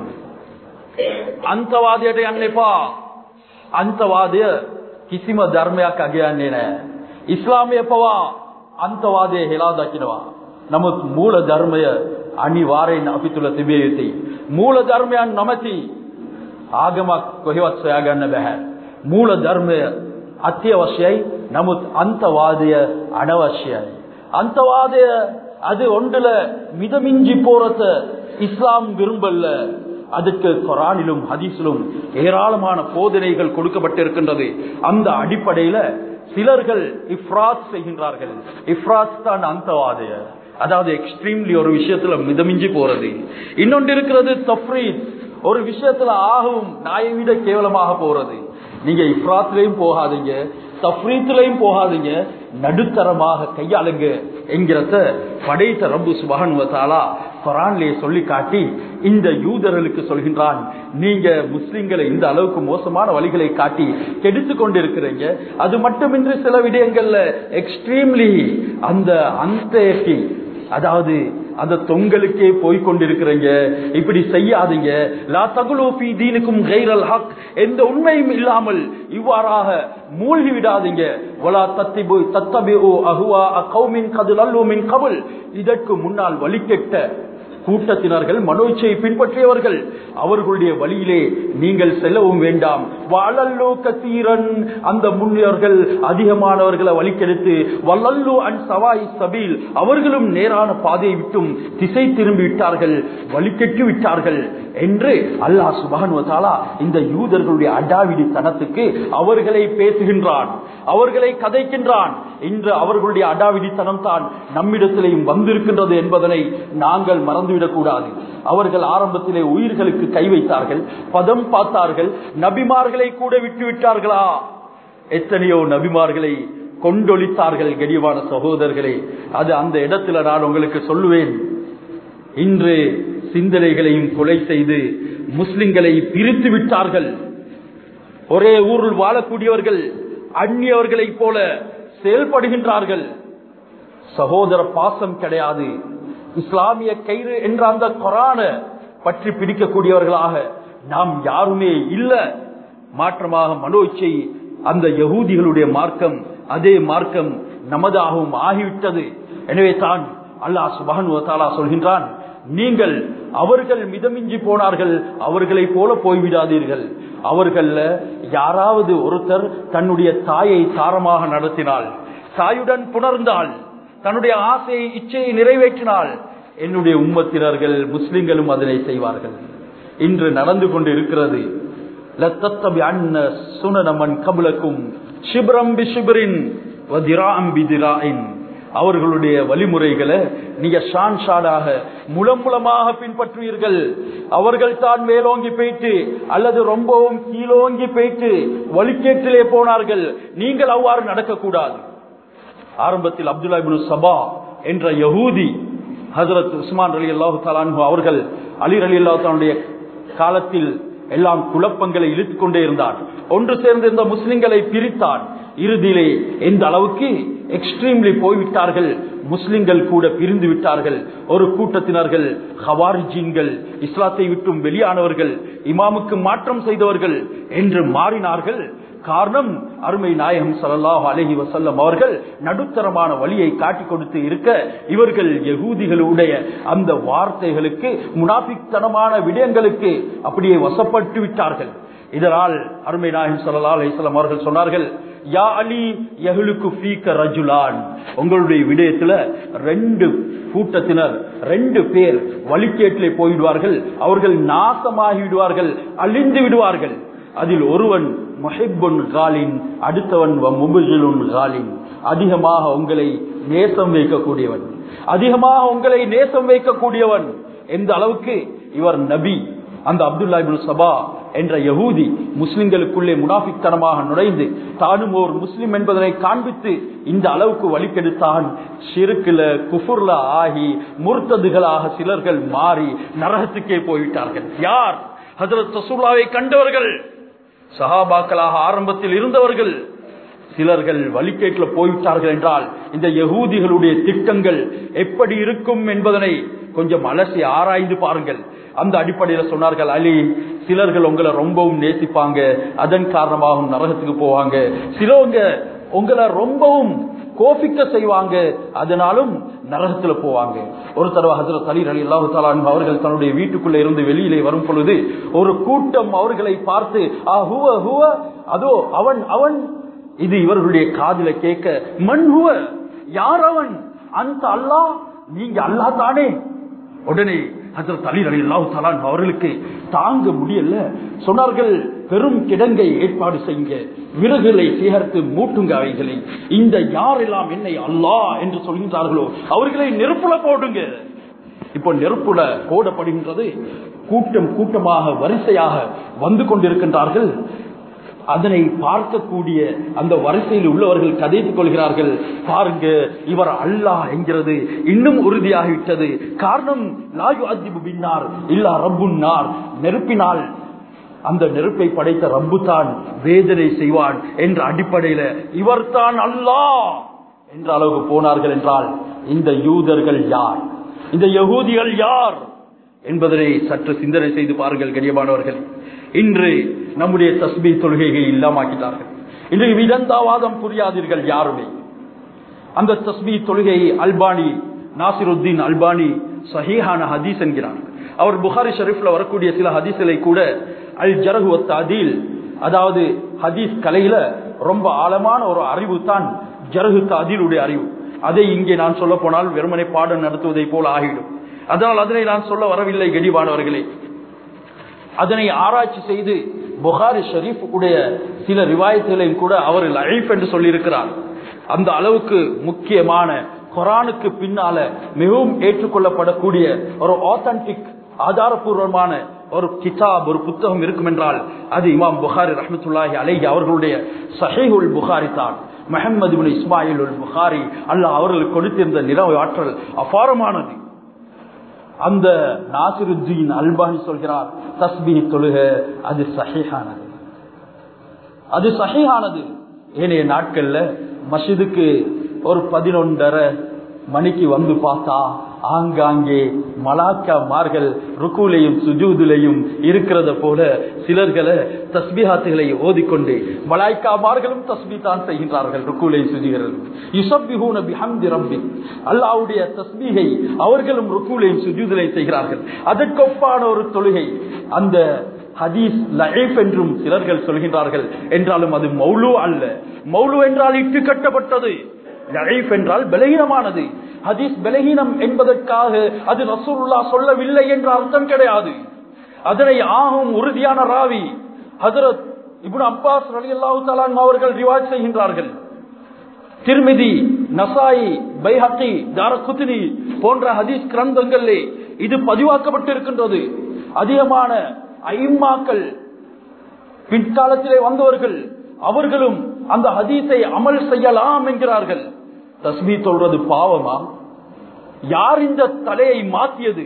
අන්තවාදයට යන්න එපා. අන්තවාදය කිසිම ධර්මයක් අගයන්නේ නැහැ. ඉස්ලාමය පවා අන්තවාදය හෙලා දකිනවා. නමුත් මූල ධර්මය අනිවාර්යෙන් අපි තුල තිබිය යුතුයි. මූල ධර්මයන් නොමැති ආගමක් කොහෙවත් සොයාගන්න බෑ. මූල ධර්මය අත්‍යවශ්‍යයි. නමුත් අන්තවාදය අනවශ්‍යයි. අන්තවාදය அது ஒன்றுல மிதமிஞ்சி போறத இஸ்லாம் விரும்பல அதுக்கு கொரானிலும் ஹதீஸிலும் ஏராளமான போதனைகள் கொடுக்கப்பட்டிருக்கின்றது அந்த அடிப்படையில சிலர்கள் இஃப்ராத் செய்கின்றார்கள் இஃப்ராத் தான் அந்தவாதைய அதாவது எக்ஸ்ட்ரீம்லி ஒரு விஷயத்துல மிதமிஞ்சி போறது இன்னொன்று இருக்கிறது தஃப்ரீத் ஒரு விஷயத்துல ஆகவும் நாயை விட கேவலமாக போறது நீங்க இஃப்ராத்லயும் போகாதீங்க தஃப்ரீத்லயும் போகாதீங்க நடுத்தரமாக கையாளுங்க என்கிறத படைத்த ரப்பு சுபகனுவத்தாலா குரான்லே சொல்லி காட்டி இந்த யூதர்களுக்கு சொல்கின்றான் நீங்க முஸ்லிம்களை இந்த அளவுக்கு மோசமான வழிகளை காட்டி கெடுத்து கொண்டிருக்கிறீங்க அது மட்டுமின்றி சில விடயங்கள்ல எக்ஸ்ட்ரீம்லி அந்த அந்த அதாவது அந்த தொங்கலுக்கே போய் கொண்டிருக்கிறீங்க இப்படி செய்யாதீங்க லா தகுலோபி தீனுக்கும் கைரல் ஹக் எந்த உண்மையும் இல்லாமல் இவ்வாறாக மூழ்கி விடாதீங்க வலா தத்திபு தத்தபி ஓ அகுவா அகௌமின் கதுல் அல்லூமின் கபுல் இதற்கு முன்னால் வழிகெட்ட கூட்டத்தினர்கள் மனோச்சை பின்பற்றியவர்கள் அவர்களுடைய வழியிலே நீங்கள் செல்லவும் வேண்டாம் வளல்லோ கத்தீரன் அந்த முன்னோர்கள் அதிகமானவர்களை வழிக்கெடுத்து வல்லல்லோ அன் சவாய் சபீல் அவர்களும் நேரான பாதையை விட்டும் திசை திரும்பி விட்டார்கள் வழிகெட்டு விட்டார்கள் என்று அல்லாஹ் சுபானுவதாலா இந்த யூதர்களுடைய அடாவிடி தனத்துக்கு அவர்களை பேசுகின்றான் அவர்களை கதைக்கின்றான் இன்று அவர்களுடைய அடாவிடித்தனம் தான் நம்மிடத்திலேயும் வந்திருக்கின்றது என்பதனை நாங்கள் மறந்துவிடக் கூடாது அவர்கள் ஆரம்பத்திலே உயிர்களுக்கு கை வைத்தார்கள் பதம் பார்த்தார்கள் நபிமார்களை கூட விட்டு விட்டார்களா எத்தனையோ நபிமார்களை கொண்டொழித்தார்கள் கடிவான சகோதரர்களே அது அந்த இடத்துல நான் உங்களுக்கு சொல்லுவேன் இன்று சிந்தனைகளையும் கொலை செய்து முஸ்லிம்களை பிரித்து விட்டார்கள் ஒரே ஊரில் வாழக்கூடியவர்கள் அந்நியவர்களைப் போல செயல்படுகின்றார்கள் சகோதர பாசம் கிடையாது இஸ்லாமிய கயிறு என்ற அந்த கொரான பற்றி பிடிக்கக்கூடியவர்களாக நாம் யாருமே இல்ல மாற்றமாக மனோச்சை அந்த யகூதிகளுடைய மார்க்கம் அதே மார்க்கம் நமதாகவும் ஆகிவிட்டது எனவே தான் அல்லாஹ் சுபான் சொல்கின்றான் நீங்கள் அவர்கள் மிதமிஞ்சி போனார்கள் அவர்களை போல போய்விடாதீர்கள் அவர்கள் யாராவது ஒருத்தர் தன்னுடைய தாயை சாரமாக நடத்தினால் தாயுடன் புணர்ந்தால் தன்னுடைய ஆசையை இச்சையை நிறைவேற்றினால் என்னுடைய உம்மத்தினர்கள் முஸ்லிம்களும் அதனை செய்வார்கள் இன்று நடந்து கொண்டு இருக்கிறது லத்தத்தபி அன்ன சுனனமன் கபுலக்கும் சிப்ரம் பி சிபரின் வதிராம் பிதிராயின் அவர்களுடைய வழிமுறைகளை நீங்க ஷான் ஷாடாக முலம் முலமாக பின்பற்றுவீர்கள் அவர்கள் தான் மேலோங்கி போயிட்டு அல்லது ரொம்பவும் கீழோங்கி போயிட்டு வழிகேட்டிலே போனார்கள் நீங்கள் அவ்வாறு நடக்கக்கூடாது ஆரம்பத்தில் அப்துல்லா இப்னு சபா என்ற யகூதி ஹசரத் உஸ்மான் அலி அல்லாஹு தலான்ஹு அவர்கள் அலி அலி அல்லாஹாலுடைய காலத்தில் எல்லாம் குழப்பங்களை இழுத்துக் கொண்டே இருந்தார் ஒன்று சேர்ந்திருந்த முஸ்லிம்களை பிரித்தான் இறுதியிலே எந்த அளவுக்கு எக்ஸ்ட்ரீம்லி போய்விட்டார்கள் முஸ்லிம்கள் கூட பிரிந்து விட்டார்கள் ஒரு கூட்டத்தினர்கள் ஹவாரிஜீன்கள் இஸ்லாத்தை விட்டும் வெளியானவர்கள் இமாமுக்கு மாற்றம் செய்தவர்கள் என்று மாறினார்கள் காரணம் அருமை நாயகம் சல்லாஹ் அலஹி வசல்லம் அவர்கள் நடுத்தரமான வழியை காட்டிக் கொடுத்து இருக்க இவர்கள் யகூதிகளுடைய அந்த வார்த்தைகளுக்கு முனாபித்தனமான விடயங்களுக்கு அப்படியே வசப்பட்டு விட்டார்கள் இதனால் அருமை நாயகம் சல்லா அலிஸ்லாம் அவர்கள் சொன்னார்கள் யா அலி யகுலுக்கு ஃபீக்க ரஜுலான் உங்களுடைய விடயத்துல ரெண்டு கூட்டத்தினர் ரெண்டு பேர் வழிகேட்டிலே போயிடுவார்கள் அவர்கள் நாசமாகி விடுவார்கள் அழிந்து விடுவார்கள் அதில் ஒருவன் முஹிப்புன் காலின் அடுத்தவன் முபுஜிலுன் காலின் அதிகமாக உங்களை நேசம் வைக்கக்கூடியவன் அதிகமாக உங்களை நேசம் வைக்கக்கூடியவன் எந்த அளவுக்கு இவர் நபி அந்த அப்துல்லா இப்னு சபா என்ற யகூதி முஸ்லிம்களுக்குள்ளே முனாஃபித்தனமாக நுழைந்து தானும் ஓர் முஸ்லிம் என்பதனை காண்பித்து இந்த அளவுக்கு வழிகெடுத்தான் சிறுக்குல குஃபுர்ல ஆகி முர்த்ததுகளாக சிலர்கள் மாறி நரகத்துக்கே போய்விட்டார்கள் யார் ஹசரத் ரசூல்லாவை கண்டவர்கள் சஹாபாக்களாக ஆரம்பத்தில் இருந்தவர்கள் சிலர்கள் வழிகேட்டில் போய்விட்டார்கள் என்றால் இந்த யகூதிகளுடைய திட்டங்கள் எப்படி இருக்கும் என்பதனை கொஞ்சம் அலசி ஆராய்ந்து பாருங்கள் அந்த அடிப்படையில் சொன்னார்கள் அலி சிலர்கள் உங்களை ரொம்பவும் நேசிப்பாங்க அதன் காரணமாகவும் நரகத்துக்கு போவாங்க சிலவங்க உங்களை ரொம்பவும் கோபிக்க செய்வாங்க அதனாலும் நரகத்துல போவாங்க ஒரு தடவை ஹசரத் அலி அலி அல்லாஹு தாலான் அவர்கள் தன்னுடைய வீட்டுக்குள்ள இருந்து வெளியிலே வரும் பொழுது ஒரு கூட்டம் அவர்களை பார்த்து ஆ ஹுவ ஹுவ அதோ அவன் அவன் இது இவர்களுடைய காதில கேட்க மண் ஹுவ யார் அவன் அந்த அல்லாஹ் நீங்க அல்லா தானே உடனே ஹசரத் அலி அலி அல்லாஹு தாலான் அவர்களுக்கு தாங்க முடியல சொன்னார்கள் பெரும் கிடங்கை ஏற்பாடு செய்யுங்க விறகுகளை சேகரித்து மூட்டுங்க அவைகளை இந்த யாரெல்லாம் என்னை அல்லா என்று சொல்கின்றார்களோ அவர்களை நெருப்புல போடுங்க இப்போ நெருப்புல போடப்படுகின்றது கூட்டம் கூட்டமாக வரிசையாக வந்து கொண்டிருக்கின்றார்கள் அதனை பார்க்கக்கூடிய அந்த வரிசையில் உள்ளவர்கள் கதைத்துக் கொள்கிறார்கள் பாருங்க இவர் அல்லாஹ் என்கிறது இன்னும் உறுதியாகிவிட்டது காரணம் லாயு அதிபு பின்னார் இல்லா ரப்புன்னார் நெருப்பினால் அந்த நெருப்பை படைத்த ரப்பு தான் வேதனை செய்வான் என்ற அடிப்படையில இவர் தான் அல்லாஹ் என்ற அளவுக்கு போனார்கள் என்றால் இந்த யூதர்கள் யார் இந்த யகூதிகள் யார் என்பதனை சற்று சிந்தனை செய்து பாருங்கள் கண்ணியமானவர்கள் இன்று நம்முடைய தஸ்பி தொழுகையை இல்லாமாக்கிட்டார்கள் இன்று விதந்தாவாதம் புரியாதீர்கள் யாருமே அந்த தஸ்பி தொழுகையை அல்பானி நாசிருத்தீன் அல்பானி சஹீஹான ஹதீஸ் என்கிறார் அவர் புகாரி ஷரீஃப்ல வரக்கூடிய சில ஹதீஸ்களை கூட அல் ஜரகுவத் அதீல் அதாவது ஹதீஸ் கலையில ரொம்ப ஆழமான ஒரு அறிவு தான் ஜரகு அதிலுடைய அறிவு அதை இங்கே நான் சொல்ல போனால் வெறுமனை பாடம் நடத்துவதை போல ஆகிடும் அதனால் அதனை நான் சொல்ல வரவில்லை கடிவானவர்களே அதனை ஆராய்ச்சி செய்து புகாரி ஷரீஃப் உடைய சில ரிவாயத்துகளையும் கூட அவர் லைஃப் என்று சொல்லியிருக்கிறார் அந்த அளவுக்கு முக்கியமான குரானுக்கு பின்னால மிகவும் ஏற்றுக்கொள்ளப்படக்கூடிய ஒரு ஆத்தன்டிக் ஆதாரபூர்வமான ஒரு கிதாப் ஒரு புத்தகம் இருக்கும் என்றால் அது இமாம் புகாரி ரஹமத்துல்லாஹி அலைஹி அவர்களுடைய சஹீஹுல் புகாரி தான் முகமது பின் இஸ்மாயில் புகாரி அல்ல அவர்களுக்கு கொடுத்திருந்த நில ஆற்றல் அபாரமானது அந்த நாசிருத்தீன் அல்பானி சொல்கிறார் தஸ்பி தொழுக அது சஹீஹானது அது சஹீஹானது ஏனைய நாட்கள்ல மசிதுக்கு ஒரு பதினொன்றரை மணிக்கு வந்து பார்த்தா ஆங்காங்கே மலாக்காமார்கள் ருக்குலையும் சுஜூதுலையும் இருக்கிறத போல சிலர்களை தஸ்பிஹாத்துகளை ஓதிக்கொண்டு மலாய்க்காமார்களும் தஸ்பி தான் செய்கின்றார்கள் ருக்குலை சுஜிகிறது அல்லாவுடைய தஸ்பீகை அவர்களும் ருக்குலையும் சுஜூதுலையும் செய்கிறார்கள் அதற்கொப்பான ஒரு தொழுகை அந்த ஹதீஸ் லைஃப் என்றும் சிலர்கள் சொல்கின்றார்கள் என்றாலும் அது மௌலு அல்ல மௌலு என்றால் இட்டு கட்டப்பட்டது லழைஃப் என்றால் பலகீனமானது ஹதீஸ் பலகீனம் என்பதற்காக அது ரசூலுல்லா சொல்லவில்லை என்ற அர்த்தம் கிடையாது அதனை ஆகும் உறுதியான ராவி ஹசரத் இப்னு அப்பாஸ் ரலியல்லாஹு தஆலா அவர்கள் ரிவாஜ் செய்கின்றார்கள் திருமிதி நசாயி பைஹக்கி தாரகுத்தினி போன்ற ஹதீஸ் கிரந்தங்களிலே இது பதிவாக்கப்பட்டிருக்கின்றது அதிகமான ஐம்மாக்கள் பிற்காலத்திலே வந்தவர்கள் அவர்களும் அந்த ஹதீஸை அமல் செய்யலாம் என்கிறார்கள் தஸ்மீ சொல்றது பாவமா யார் இந்த தலையை மாற்றியது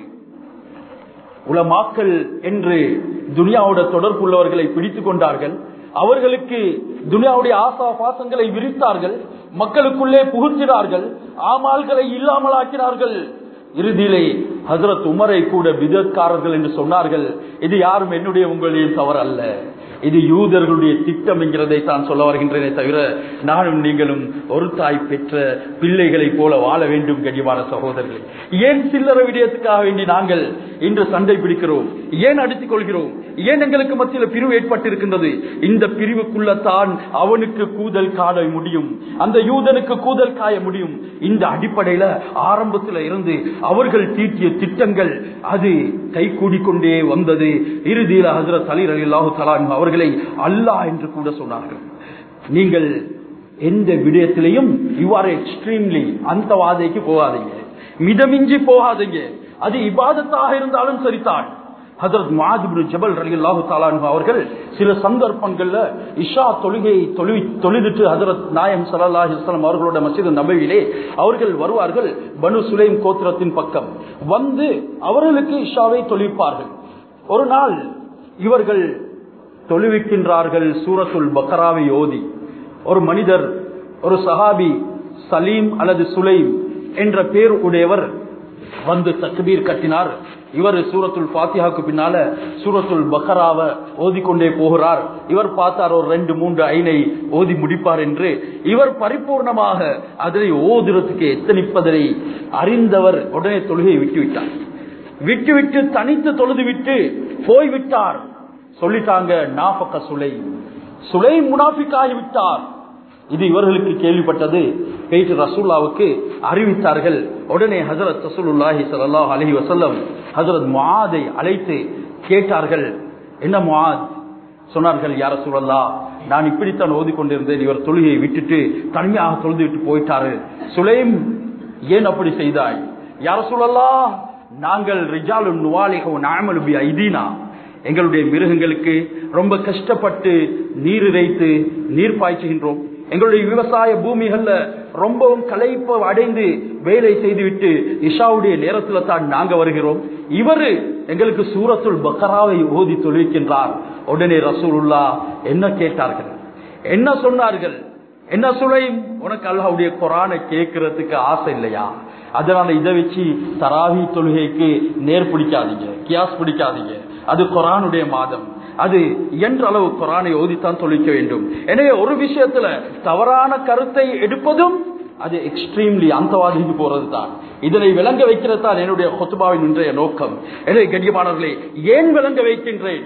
உலமாக்கல் என்று துனியாவோட தொடர்புள்ளவர்களை பிடித்துக் கொண்டார்கள் அவர்களுக்கு துனியாவுடைய ஆசா பாசங்களை விரித்தார்கள் மக்களுக்குள்ளே புகுத்தினார்கள் ஆமால்களை இல்லாமலாக்கினார்கள் இறுதியிலே ஹசரத் உமரை கூட விதக்காரர்கள் என்று சொன்னார்கள் இது யாரும் என்னுடைய உங்களுடைய தவறு அல்ல இது யூதர்களுடைய திட்டம் என்கிறதை தான் சொல்ல வருகின்றனே தவிர நானும் நீங்களும் ஒரு தாய் பெற்ற பிள்ளைகளை போல வாழ வேண்டும் கனிவான சகோதரர்களே ஏன் சில்லற விடயத்துக்காக வேண்டி நாங்கள் இன்று சண்டை பிடிக்கிறோம் ஏன் அடித்துக் கொள்கிறோம் ஏன் எங்களுக்கு மத்தியில் பிரிவு ஏற்பட்டிருக்கின்றது இந்த பிரிவுக்குள்ளத்தான் அவனுக்கு கூதல் காண முடியும் அந்த யூதனுக்கு கூதல் காய முடியும் இந்த அடிப்படையில ஆரம்பத்தில் இருந்து அவர்கள் தீட்டிய திட்டங்கள் அது கை கூடிக்கொண்டே வந்தது இறுதியில் ஹசரத் அலி அலி அல்லாஹு தலான் அவர்களை அல்லாஹ் என்று கூட சொன்னார்கள் நீங்கள் எந்த விடயத்திலையும் இவ்வாறு எக்ஸ்ட்ரீம்லி அந்த வாதைக்கு போகாதீங்க மிதமிஞ்சி போகாதீங்க அது இபாதத்தாக இருந்தாலும் சரிதான் ஹசரத் மாஜிபுரு ஜபல் ரலி அல்லாஹு தாலானு அவர்கள் சில சந்தர்ப்பங்கள்ல இஷா தொழுகையை தொழு தொழுதுட்டு ஹசரத் நாயம் சல்லா இஸ்லாம் அவர்களோட மசித நபையிலே அவர்கள் வருவார்கள் பனு சுலைம் கோத்திரத்தின் பக்கம் வந்து அவர்களுக்கு இஷாவை தொழிப்பார்கள் ஒரு நாள் இவர்கள் தொழுவிக்கின்றார்கள் சூரத்துல் பக்கராவை ஓதி ஒரு மனிதர் ஒரு சஹாபி சலீம் அல்லது சுலைம் என்ற பேர் உடையவர் வந்து தக்பீர் கட்டினார் இவர் சூரத்துல் பாத்தியாவுக்கு பின்னால சூரத்துல் பக்கராவை ஓதிக்கொண்டே போகிறார் இவர் பார்த்தார் ஒரு ரெண்டு மூன்று ஐனை ஓதி முடிப்பார் என்று இவர் பரிபூர்ணமாக அதனை ஓதுறதுக்கு எத்தனிப்பதனை அறிந்தவர் உடனே தொழுகையை விட்டுவிட்டார் விட்டுவிட்டு தனித்து தொழுது விட்டு போய்விட்டார் சொல்லிட்டாங்க நாபக்க சுலை சுலை முனாஃபிக் ஆகிவிட்டார் இது இவர்களுக்கு கேள்விப்பட்டது பேச்சு ரசூல்லாவுக்கு அறிவித்தார்கள் உடனே ஹசரத் ரசூலுல்லாஹி ஸல்லல்லாஹு அலைஹி வஸல்லம் ஹசரத் முஆதை அழைத்து கேட்டார்கள் என்ன முஆத் சொன்னார்கள் யார சூழல்லா நான் இப்படித்தான் ஓதிக்கொண்டிருந்தேன் இவர் தொழுகையை விட்டுட்டு தனியாக தொழுது விட்டு போயிட்டாரு சுலைம் ஏன் அப்படி செய்தாய் யார சூழல்லா நாங்கள் ரிஜாலு நுவாலிகோ நாமலுபி ஐதீனா எங்களுடைய மிருகங்களுக்கு ரொம்ப கஷ்டப்பட்டு நீர் இறைத்து நீர் பாய்ச்சுகின்றோம் எங்களுடைய விவசாய பூமிகள்ல ரொம்பவும் களைப்ப அடைந்து வேலை செய்துவிட்டு இஷாவுடைய நேரத்துல தான் நாங்க வருகிறோம் இவரு எங்களுக்கு சூரத்துல் பக்கராவை ஓதி தொழிக்கின்றார் உடனே ரசூலுல்லா என்ன கேட்டார்கள் என்ன சொன்னார்கள் என்ன சுலை உனக்கு அல்லாவுடைய குரானை கேட்கறதுக்கு ஆசை இல்லையா அதனால இதை வச்சு தராவி தொழுகைக்கு நேர் பிடிக்காதீங்க கியாஸ் பிடிக்காதீங்க அது குரானுடைய மாதம் அது என்ற அளவு குரானை ஓதித்தான் தொழிக்க வேண்டும் எனவே ஒரு விஷயத்துல தவறான கருத்தை எடுப்பதும் அது எக்ஸ்ட்ரீம்லி அந்தவாதிக்கு போறது தான் இதனை விளங்க வைக்கிறது தான் என்னுடைய கொத்துபாவின் இன்றைய நோக்கம் எனவே கண்ணியமானவர்களே ஏன் விளங்க வைக்கின்றேன்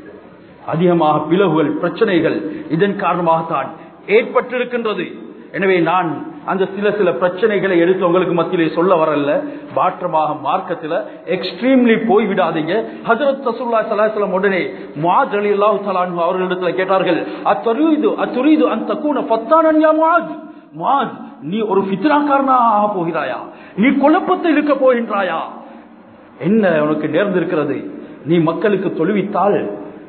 அதிகமாக பிளவுகள் பிரச்சனைகள் இதன் காரணமாகத்தான் ஏற்பட்டிருக்கின்றது எனவே நான் அந்த சில சில பிரச்சனைகளை எடுத்து உங்களுக்கு மத்தியிலே சொல்ல வரல மாற்றமாக மார்க்கத்தில் எக்ஸ்ட்ரீம்லி போய் விடாதீங்க ஹசரத் சசுல்லா சலாஹலம் உடனே மாஜ் அலி அல்லாஹு சலான் அவர்களிடத்தில் கேட்டார்கள் அத்தருது அத்துரிது அந்த கூன பத்தானன்யா மாஜ் மாஜ் நீ ஒரு பித்னாக்காரனாக ஆக போகிறாயா நீ குழப்பத்தை இழுக்க போகின்றாயா என்ன உனக்கு நேர்ந்திருக்கிறது நீ மக்களுக்கு தொழுவித்தால்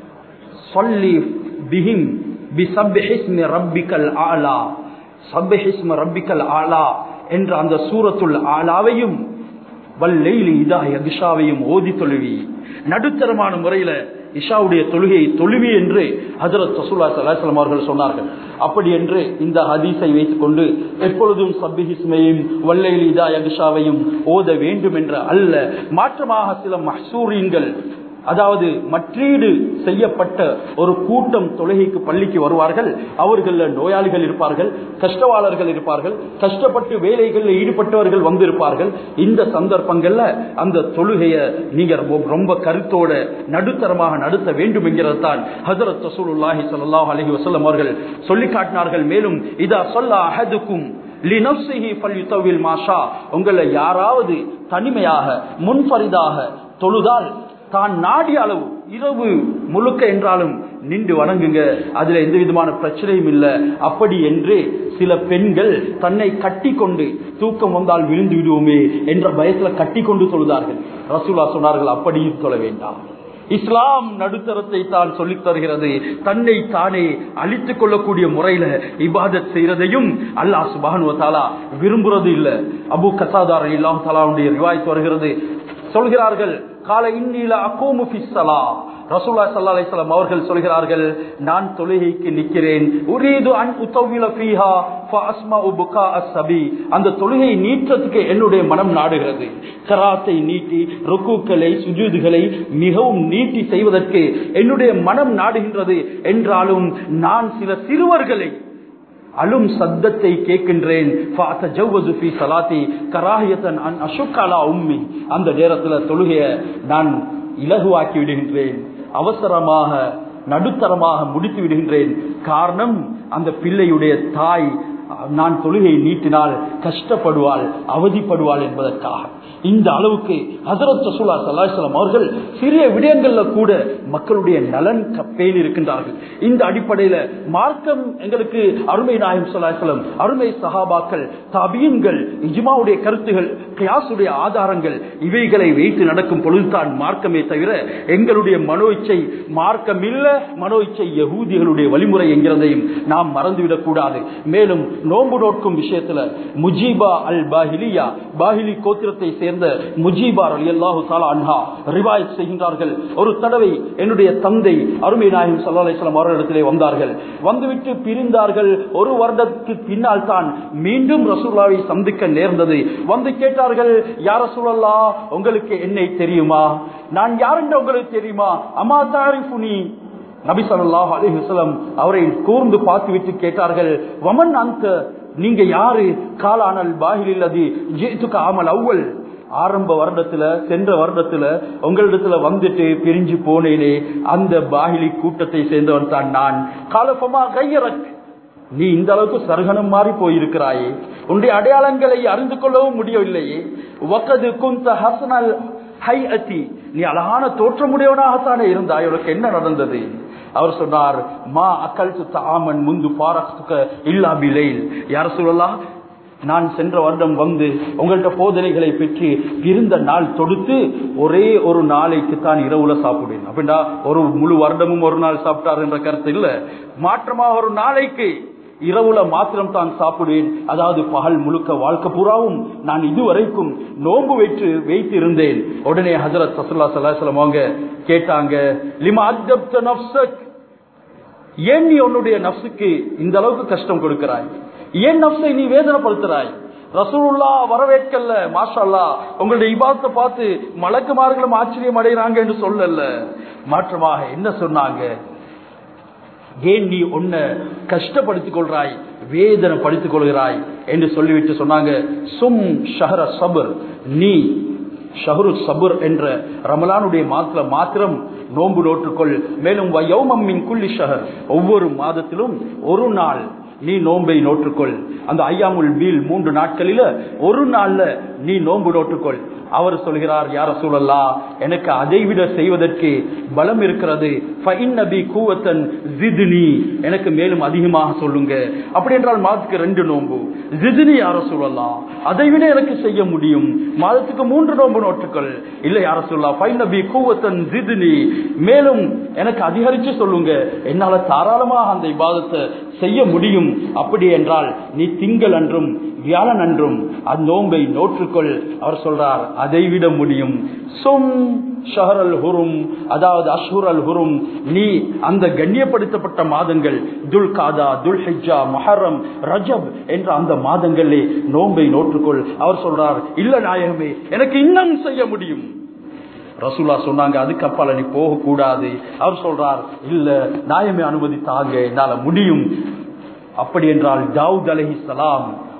சொல்லி பிஹிம் பிசப்பிஹிஸ்மி ரப்பிக்கல் ஆலா சப்பிஹிஸ்ம ரப்பிக்கல் ஆலா என்ற அந்த சூரத்துள் ஆலாவையும் வல்லெய்லி இதா யகிஷாவையும் ஓதி தொழுவி நடுத்தரமான முறையில இஷாவுடைய தொழுகையை தொழுவி என்று ஹசரத் ரசூல்லா சலாஹலம் அவர்கள் சொன்னார்கள் அப்படி என்று இந்த ஹதீஸை வைத்துக் கொண்டு எப்பொழுதும் சப்பிஹிஸ்மையும் வல்லையில் இதா யகிஷாவையும் ஓத வேண்டும் என்ற அல்ல மாற்றமாக சில மஹசூரியன்கள் அதாவது மற்றீடு செய்யப்பட்ட ஒரு கூட்டம் தொழுகைக்கு பள்ளிக்கு வருவார்கள் அவர்கள் நோயாளிகள் இருப்பார்கள் கஷ்டவாளர்கள் இருப்பார்கள் கஷ்டப்பட்டு வேலைகளில் ஈடுபட்டவர்கள் வந்திருப்பார்கள் இந்த சந்தர்ப்பங்கள்ல அந்த தொழுகைய நீங்க ரொம்ப கருத்தோட நடுத்தரமாக நடத்த வேண்டும் என்கிறது தான் ஹசரத் ரசூலுல்லாஹி ஸல்லல்லாஹு அலைஹி வஸல்லம் அவர்கள் சொல்லி காட்டினார்கள் மேலும் இதா சொல்ல அஹதுக்கும் லினப்சிஹி ஃபல்யுதவில் மாஷா உங்களை யாராவது தனிமையாக முன்பரிதாக தொழுதால் தான் நாடிய அளவு இரவு முழுக்க என்றாலும் நின்று வணங்குங்க அதுல எந்த விதமான பிரச்சனையும் இல்லை அப்படி என்று சில பெண்கள் தன்னை கட்டி கொண்டு தூக்கம் வந்தால் விழுந்து விடுவோமே என்ற பயத்துல கட்டி கொண்டு தொழுதார்கள் ரசூலா சொன்னார்கள் அப்படியும் தொழ வேண்டாம் இஸ்லாம் நடுத்தரத்தை தான் சொல்லித் தருகிறது தன்னை தானே அழித்துக் கொள்ளக்கூடிய முறையில இபாதத் செய்யறதையும் அல்லாஹ் சுபானுவத்தாலா விரும்புறது இல்ல அபு கசாதார் இல்லாம் தலாவுடைய ரிவாய்த்து வருகிறது சொல்கிறார்கள் கால இன்னில அகோமு பிஸ்ஸலா ரசூல்லா ஸல்லல்லாஹு அலைஹி வஸல்லம் அவர்கள் சொல்கிறார்கள் நான் தொழுகைக்கு நிக்கிறேன் உரீது அன் உத்தவில ஃபீஹா ஃபஅஸ்மஉ புகா அஸ்ஸபி அந்த தொழுகை நீட்டத்துக்கு என்னுடைய மனம் நாடுகிறது கராத்தை நீட்டி ருக்குக்களை சுஜூதுகளை மிகவும் நீட்டி செய்வதற்கு என்னுடைய மனம் நாடுகின்றது என்றாலும் நான் சில சிறுவர்களை அழும் சத்தத்தை கேட்கின்றேன் உம்மி அந்த நேரத்தில் தொழுகைய நான் இலகுவாக்கி விடுகின்றேன் அவசரமாக நடுத்தரமாக முடித்து விடுகின்றேன் காரணம் அந்த பிள்ளையுடைய தாய் நான் தொழுகையை நீட்டினால் கஷ்டப்படுவாள் அவதிப்படுவாள் என்பதற்காக இந்த அளவுக்கு ஹசரத் ரசூலா சல்லாஹலம் அவர்கள் சிறிய விடயங்கள்ல கூட மக்களுடைய நலன் பேணி இருக்கின்றார்கள் இந்த அடிப்படையில மார்க்கம் எங்களுக்கு அருமை நாயம் சொல்லாஹலம் அருமை சஹாபாக்கள் தபீன்கள் இஜ்மாவுடைய கருத்துகள் கியாசுடைய ஆதாரங்கள் இவைகளை வைத்து நடக்கும் பொழுதுதான் மார்க்கமே தவிர எங்களுடைய மனோ இச்சை மார்க்கம் இல்ல மனோ இச்சை யகூதிகளுடைய வழிமுறை என்கிறதையும் நாம் மறந்துவிடக் கூடாது மேலும் நோன்பு நோக்கும் விஷயத்துல முஜீபா அல் பாஹிலியா பாஹிலி கோத்திரத்தை சேர்ந்த முஜீபார் அலி அல்லாஹு தாலா அன்ஹா ரிவாயத் செய்கின்றார்கள் ஒரு தடவை என்னுடைய தந்தை அருமை நாயகம் சல்லா அலிஸ்லாம் அவர்களிடத்திலே வந்தார்கள் வந்துவிட்டு பிரிந்தார்கள் ஒரு வருடத்துக்கு பின்னால் தான் மீண்டும் ரசூல்லாவை சந்திக்க நேர்ந்தது வந்து கேட்டார்கள் யார் ரசூலல்லா உங்களுக்கு என்னை தெரியுமா நான் யார் என்று உங்களுக்கு தெரியுமா அம்மா தாரிஃபுனி நபி சொல்லாஹ் அலிஹலம் அவரை கூர்ந்து பார்த்து விட்டு கேட்டார்கள் வமன் அந்த நீங்க யாரு காலானல் பாகிலில் அது ஜேத்துக்கு ஆமல் அவ்வள் ஆரம்ப வருடத்துல சென்ற வருடத்துல உங்களிடத்துல வந்துட்டு பிரிஞ்சு போனேனே அந்த பாகிலி கூட்டத்தை சேர்ந்தவன் தான் நான் காலப்பமா கையறக் நீ இந்த அளவுக்கு சருகனம் மாறி போயிருக்கிறாயே உன்னுடைய அடையாளங்களை அறிந்து கொள்ளவும் முடியவில்லையே வக்கது குந்த ஹசனல் ஹை அத்தி நீ அழகான தோற்றமுடையவனாகத்தானே இருந்தாய் உனக்கு என்ன நடந்தது அவர் சொன்னார் மா அக்கல் ஆமன் முந்து பாரஸ்துக்க இல்லா பிலைல் யார சொல்லலாம் நான் சென்ற வருடம் வந்து உங்கள்கிட்ட போதனைகளை பெற்று இருந்த நாள் தொடுத்து ஒரே ஒரு நாளைக்கு தான் இரவுல சாப்பிடுவேன் அப்படின்னா ஒரு முழு வருடமும் ஒரு நாள் சாப்பிட்டார் என்ற கருத்து இல்ல மாற்றமாக ஒரு நாளைக்கு இரவுல மாத்திரம் தான் சாப்பிடுவேன் அதாவது பகல் முழுக்க வாழ்க்கை பூராவும் நான் இதுவரைக்கும் நோன்பு வைத்து வைத்து இருந்தேன் உடனே ஹசரத் சசுல்லா சல்லாஹலம் அவங்க கேட்டாங்க லிமா அஜப்த நப்சக் ஏன் நீ உன்னுடைய நப்சுக்கு இந்த அளவுக்கு கஷ்டம் கொடுக்கிறாய் ஏன் நப்சை நீ வேதனைப்படுத்துறாய் ரசூலுல்லா வரவேற்கல்ல மாஷல்லா உங்களுடைய இபாத்தை பார்த்து மலக்குமார்களும் ஆச்சரியம் அடைகிறாங்க என்று சொல்லல மாற்றமாக என்ன சொன்னாங்க ஏன் நீ உன்ன கஷ்டப்படுத்திக் கொள்றாய் வேதனை படித்துக் கொள்கிறாய் என்று சொல்லிவிட்டு சொன்னாங்க சும் ஷஹர சபர் நீ ஷஹரு சபுர் என்ற ரமலானுடைய மாத்திர மாத்திரம் நோன்பு நோற்றுக்கொள் மேலும் வயோமம்மின் குள்ளி ஷஹர் ஒவ்வொரு மாதத்திலும் ஒரு நாள் நீ நோன்பை நோற்றுக்கொள் அந்த ஐயாமுல் பீல் மூன்று நாட்களில ஒரு நாள்ல நீ நோன்பு நோற்றுக்கொள் அவர் சொல்கிறார் யார சூழல்லா எனக்கு அதை விட செய்வதற்கு பலம் இருக்கிறது எனக்கு மேலும் அதிகமாக சொல்லுங்க அப்படி என்றால் மாதத்துக்கு ரெண்டு நோன்பு ஜிதினி யார சூழல்லா அதை விட எனக்கு செய்ய முடியும் மாதத்துக்கு மூன்று நோன்பு நோட்டுக்கள் இல்ல யார சொல்லா ஃபைன் நபி கூவத்தன் ஜிதினி மேலும் எனக்கு அதிகரிச்சு சொல்லுங்க என்னால தாராளமாக அந்த இபாதத்தை செய்ய முடியும் அப்படி என்றால் நீ திங்கள் அன்றும் வியாழன் அன்றும் அந்த நோன்பை நோற்றுக்கொள் அவர் சொல்றார் அதை விட முடியும் சொம் ஷஹரல் ஹுரும் அதாவது அஷ்ஹுர் அல் ஹுரும் நீ அந்த கண்ணியப்படுத்தப்பட்ட மாதங்கள் துல் காதா துல் ஹிஜா மஹரம் ரஜப் என்ற அந்த மாதங்களே நோன்பை நோற்றுக்கொள் அவர் சொல்றார் இல்ல நாயகமே எனக்கு இன்னும் செய்ய முடியும் ரசூலா சொன்னாங்க அதுக்கு அப்பால நீ போக கூடாது அவர் சொல்றார் இல்ல நாயமே அனுமதி தாங்க என்னால முடியும் அப்படி என்றால் தாவூத் அலஹி சலாம்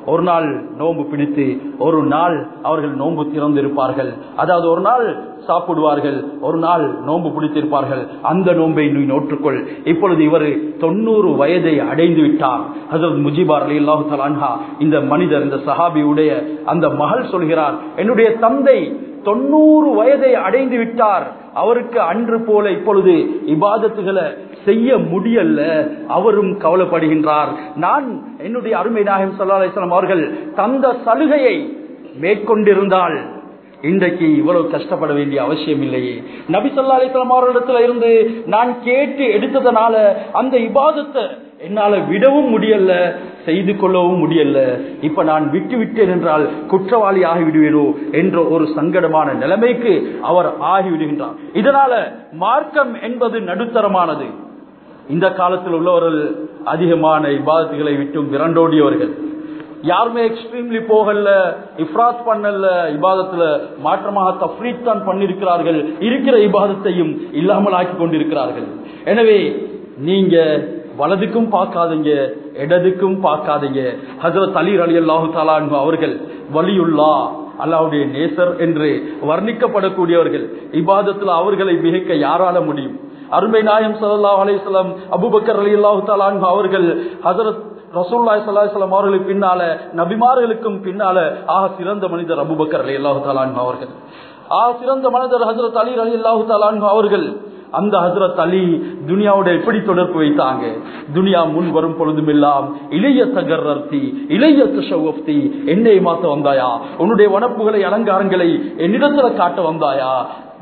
ஒரு நாள் நோன்பு பிடித்து ஒரு நாள் அவர்கள் நோன்பு திறந்திருப்பார்கள் அதாவது ஒரு நாள் சாப்பிடுவார்கள் ஒரு நாள் நோன்பு பிடித்திருப்பார்கள் அந்த நோன்பை நீ நோற்றுக்கொள் இப்பொழுது இவர் தொண்ணூறு வயதை அடைந்து விட்டார் ஹசரத் முஜிபார் அலி அல்லாஹு தலான்ஹா இந்த மனிதர் இந்த சஹாபியுடைய அந்த மகள் சொல்கிறார் என்னுடைய தந்தை தொண்ணூறு வயதை அடைந்து விட்டார் அவருக்கு அன்று போல இப்பொழுது இபாதத்துகளை செய்ய முடியல அவரும் கவலைப்படுகின்றார் நான் என்னுடைய அருமை நாயகம் சல்லா அலிஸ்லாம் அவர்கள் தந்த சலுகையை மேற்கொண்டிருந்தால் இன்றைக்கு இவ்வளவு கஷ்டப்பட வேண்டிய அவசியம் இல்லையே நபி சொல்லா அலிஸ்லாம் அவர்களிடத்துல இருந்து நான் கேட்டு எடுத்ததனால அந்த இபாதத்தை என்னால விடவும் முடியல செய்து கொள்ளவும் முடியல இப்ப நான் விட்டு விட்டேன் என்றால் குற்றவாளி ஆகிவிடுவேனோ என்ற ஒரு சங்கடமான நிலைமைக்கு அவர் ஆகிவிடுகின்றார் இதனால மார்க்கம் என்பது நடுத்தரமானது இந்த காலத்தில் உள்ளவர்கள் அதிகமான இபாதத்துகளை விட்டும் விரண்டோடியவர்கள் யாருமே எக்ஸ்ட்ரீம்லி போகல இஃப்ராத் பண்ணல இபாதத்துல மாற்றமாக தஃப்ரீத் தான் பண்ணிருக்கிறார்கள் இருக்கிற இபாதத்தையும் இல்லாமல் ஆக்கி கொண்டிருக்கிறார்கள் எனவே நீங்க வலதுக்கும் பார்க்காதீங்க இடதுக்கும் பார்க்காதீங்க ஹசரத் அலி அலி அல்லாஹு தாலான் அவர்கள் வலியுல்லா அல்லாவுடைய நேசர் என்று வர்ணிக்கப்படக்கூடியவர்கள் இபாதத்தில் அவர்களை மிகைக்க யாரால முடியும் அருமை நாயம் சல்லா அலிஸ்லாம் அபுபக்கர் அலி அல்லாஹு தாலான் அவர்கள் ஹசரத் ரசூல்லாய் சல்லாஹம் அவர்களுக்கு பின்னால நபிமார்களுக்கும் பின்னால ஆக சிறந்த மனிதர் அபுபக்கர் அலி அல்லாஹு தாலான் அவர்கள் ஆக சிறந்த மனிதர் ஹசரத் அலி அலி அல்லாஹு தாலான் அவர்கள் அந்த ஹசரத் அலி துனியாவோட எப்படி தொடர்பு வைத்தாங்க துனியா முன் வரும் பொழுதும் எல்லாம் இளைய தகர்த்தி இளைய தஷவப்தி என்னை மாத்த வந்தாயா உன்னுடைய வனப்புகளை அலங்காரங்களை என்னிடத்துல காட்ட வந்தாயா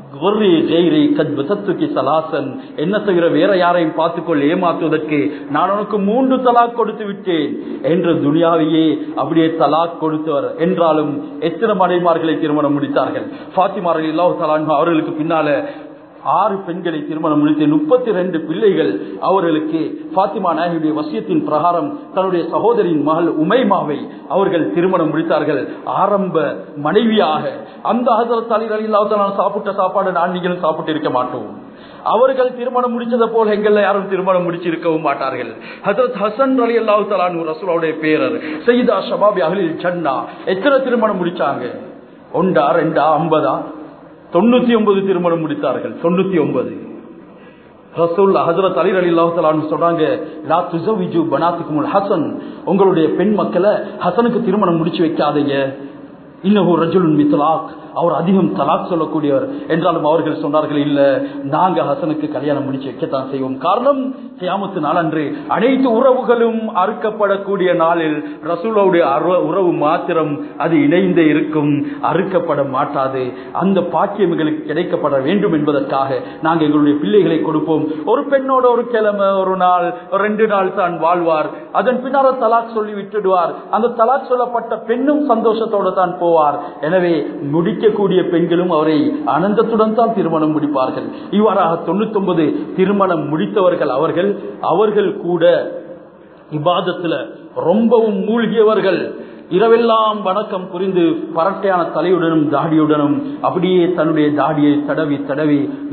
என்ன தவிர வேற யாரையும் பார்த்துக்கொள் ஏமாற்றுவதற்கு நான் உனக்கு மூன்று தலாக் கொடுத்து விட்டேன் என்று துனியாவையே அப்படியே தலாக் கொடுத்தவர் என்றாலும் எத்தனை மனைமார்களை திருமணம் முடித்தார்கள் பாத்திமார்கள் இல்லாஹு தலான் அவர்களுக்கு பின்னால ஆறு பெண்களை திருமணம் முடித்து முப்பத்தி ரெண்டு பிள்ளைகள் அவர்களுக்கு பாத்திமா நாயகியுடைய வசியத்தின் பிரகாரம் தன்னுடைய சகோதரின் மகள் உமைமாவை அவர்கள் திருமணம் முடித்தார்கள் ஆரம்ப மனைவியாக அந்த ஹசரத் அலி அலி நான் சாப்பிட்ட சாப்பாடு நான் நீங்களும் சாப்பிட்டு இருக்க மாட்டோம் அவர்கள் திருமணம் முடிச்சதை போல எங்கள்ல யாரும் திருமணம் முடிச்சிருக்கவும் மாட்டார்கள் ஹசரத் ஹசன் அலி அல்லாஹு தலான் ரசூலாவுடைய பேரர் செய்தா ஷபாபி அகலில் சன்னா எத்தனை திருமணம் முடிச்சாங்க ஒன்றா ரெண்டா ஐம்பதா தொண்ணூத்தி ஒன்பது திருமணம் முடித்தார்கள் தொண்ணூத்தி ஒன்பது ரசூல் ஹசரத் அலி அலி அல்லாஹலான்னு சொல்றாங்க லா துசவிஜு பனாத்துக்கு ஹசன் உங்களுடைய பெண் மக்களை ஹசனுக்கு திருமணம் முடிச்சு வைக்காதீங்க இன்னும் ரஜுல் மித்லாக் அவர் அதிகம் தலாக் சொல்லக்கூடியவர் என்றாலும் அவர்கள் சொன்னார்கள் இல்ல நாங்க ஹசனுக்கு கல்யாணம் முடிச்சு வைக்கத்தான் செய்வோம் காரணம் கியாமத்து நாள் அன்று அனைத்து உறவுகளும் அறுக்கப்படக்கூடிய நாளில் ரசூலோடைய உறவு மாத்திரம் அது இணைந்தே இருக்கும் அறுக்கப்பட மாட்டாது அந்த பாக்கியம் எங்களுக்கு கிடைக்கப்பட வேண்டும் என்பதற்காக நாங்கள் எங்களுடைய பிள்ளைகளை கொடுப்போம் ஒரு பெண்ணோட ஒரு கிழமை ஒரு நாள் ரெண்டு நாள் தான் வாழ்வார் அதன் பின்னால் தலாக் சொல்லி விட்டுடுவார் அந்த தலாக் சொல்லப்பட்ட பெண்ணும் சந்தோஷத்தோட தான் போவார் எனவே முடிக்கக்கூடிய பெண்களும் அவரை ஆனந்தத்துடன் தான் திருமணம் முடிப்பார்கள் இவ்வாறாக தொண்ணூத்தி ஒன்பது திருமணம் முடித்தவர்கள் அவர்கள் அவர்கள் கூட இபாதத்துல ரொம்பவும் மூழ்கியவர்கள் இரவெல்லாம் வணக்கம் புரிந்து பரட்டையான தலையுடனும் தாடியுடனும் அப்படியே தன்னுடைய தாடியை தடவி தடவி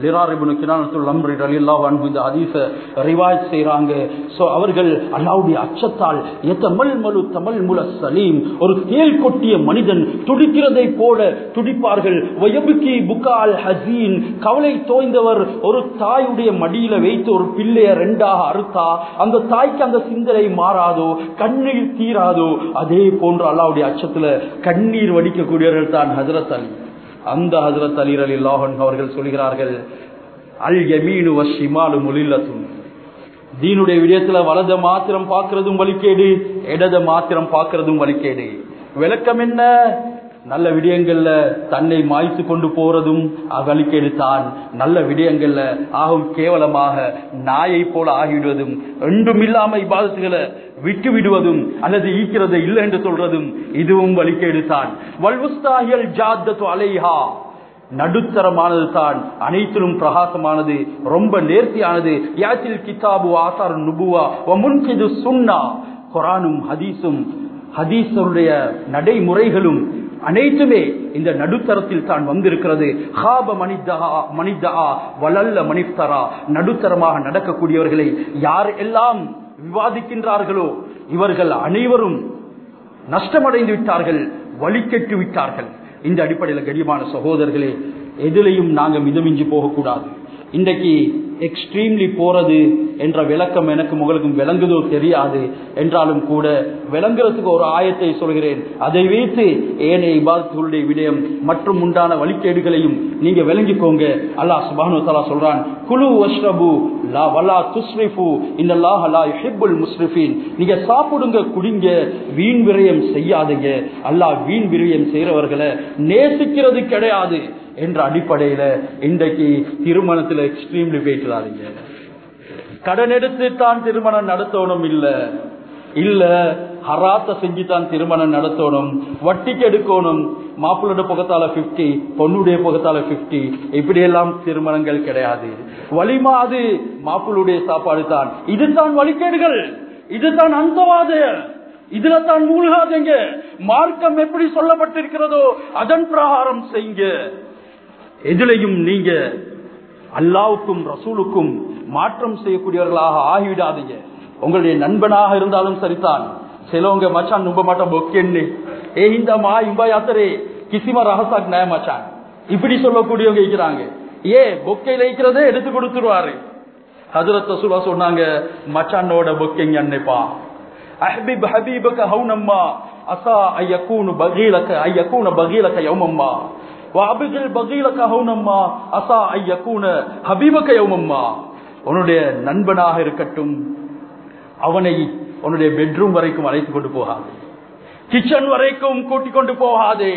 இந்த அதிச ரிவாஜ் செய்யறாங்க சோ அவர்கள் அல்லாவுடைய அச்சத்தால் எத்தமல் மலு தமிழ் முல சலீம் ஒரு தேல் கொட்டிய மனிதன் துடிக்கிறதை போல துடிப்பார்கள் வயபுக்கி புகால் ஹசீன் கவலை தோய்ந்தவர் ஒரு தாயுடைய மடியில வைத்து ஒரு பிள்ளைய ரெண்டாக அறுத்தா அந்த தாய்க்கு அந்த சிந்தனை மாறாதோ கண்ணீர் தீராதோ அதே போன்ற அல்லாவுடைய அச்சத்துல கண்ணீர் வடிக்கக்கூடியவர்கள் தான் ஹசரத் அலி அந்த ஹசரத் அலி அலி லாஹன் அவர்கள் சொல்கிறார்கள் அல் யமீனு வஷிமாலு முலில்லத்தும் தீனுடைய விடயத்துல வலத மாத்திரம் பார்க்கறதும் வலிக்கேடு இடத மாத்திரம் பார்க்கறதும் வலிக்கேடு விளக்கம் என்ன நல்ல விடயங்கள்ல தன்னை மாய்த்து கொண்டு போறதும் வலிக்கேடு தான் நல்ல விடயங்கள்ல ஆகும் கேவலமாக நாயை போல ஆகிவிடுவதும் ரெண்டும் இல்லாம இப்பாதத்துகளை விட்டு விடுவதும் அல்லது ஈக்கிறது இல்லை என்று சொல்றதும் இதுவும் வலிக்கேடு தான் வல்வுஸ்தாகியல் ஜாத்தத்து அலைஹா நடுத்தரமானது தான் அனைத்திலும் பிரகாசமானது ரொம்ப நேர்த்தியானது யாத்தில் கிதாபு ஆசார் நுபுவா முன்கிது சுன்னா குரானும் ஹதீஸும் ஹதீஸருடைய நடைமுறைகளும் அனைத்துமே இந்த நடுத்தரத்தில் தான் வந்திருக்கிறது ஹாப மனிதா வளல்ல மனிதரா நடுத்தரமாக நடக்கக்கூடியவர்களை யார் எல்லாம் விவாதிக்கின்றார்களோ இவர்கள் அனைவரும் நஷ்டமடைந்து விட்டார்கள் வழிகெட்டு விட்டார்கள் இந்த அடிப்படையில் கடிமான சகோதரர்களே எதிலையும் நாங்க மிதமிஞ்சி போகக்கூடாது இன்றைக்கு எக்ஸ்ட்ரீம்லி போறது என்ற விளக்கம் எனக்கு உங்களுக்கும் விளங்குதோ தெரியாது என்றாலும் கூட விளங்குறதுக்கு ஒரு ஆயத்தை சொல்கிறேன் அதை வைத்து ஏனைய இபாதத்துடைய விடயம் மற்றும் உண்டான வழிகேடுகளையும் நீங்க விளங்கிக்கோங்க அல்லாஹ் சுபானு தலா சொல்றான் குழு வஷ்ரபு லா வலா துஸ்ரிஃபு இன்னல்லாஹ் லா யுஹிப்புல் முஸ்ரிஃபீன் நீங்க சாப்பிடுங்க குடிங்க வீண் விரயம் செய்யாதீங்க அல்லாஹ் வீண் விரயம் செய்யறவர்களை நேசிக்கிறது கிடையாது என்ற அடிப்படையில இன்றைக்கு திருமணத்துல எக்ஸ்ட்ரீம்லி போயிட்டுறாதீங்க கடன் எடுத்து தான் திருமணம் நடத்தணும் இல்ல இல்ல ஹராத்த செஞ்சு தான் திருமணம் நடத்தணும் வட்டிக்கு எடுக்கணும் மாப்பிள்ளோட புகத்தால பிப்டி பொண்ணுடைய புகத்தால பிப்டி இப்படி எல்லாம் திருமணங்கள் கிடையாது வலிமா அது மாப்பிள்ளுடைய சாப்பாடு தான் இதுதான் வழிகேடுகள் இதுதான் அந்தவாத இதுல தான் மூழ்காதீங்க மார்க்கம் எப்படி சொல்லப்பட்டிருக்கிறதோ அதன் பிரகாரம் செய்யுங்க எதிலையும் நீங்க அல்லாவுக்கும் ரசூலுக்கும் மாற்றம் செய்யக்கூடியவர்களாக ஆகிவிடாதீங்க உங்களுடைய நண்பனாக இருந்தாலும் சரிதான் சிலவங்க மச்சான் நம்ப மாட்டான் பொக்கென்னு ஏ இந்த மா இம்பா யாத்திரை கிசிமா ரகசாக் நய மச்சான் இப்படி சொல்லக்கூடியவங்க இருக்கிறாங்க ஏ பொக்கையில இருக்கிறதே எடுத்து கொடுத்துருவாரு ஹஜரத் ரசூலா சொன்னாங்க மச்சானோட பொக்கைங்க அன்னைப்பா அஹபிப் ஹபீபக ஹவுனம்மா அசா ஐயக்கூனு பகீலக்க ஐயக்கூன பகீலக்க யௌமம்மா வாபிகில் பகீலக்க ஹவுனம்மா அசா ஐயக்கூன ஹபீபக்க யௌமம்மா உன்னுடைய நண்பனாக இருக்கட்டும் அவனை உன்னுடைய பெட்ரூம் வரைக்கும் அழைத்து கொண்டு போகாது கிச்சன் வரைக்கும் கூட்டிக் கொண்டு போகாதே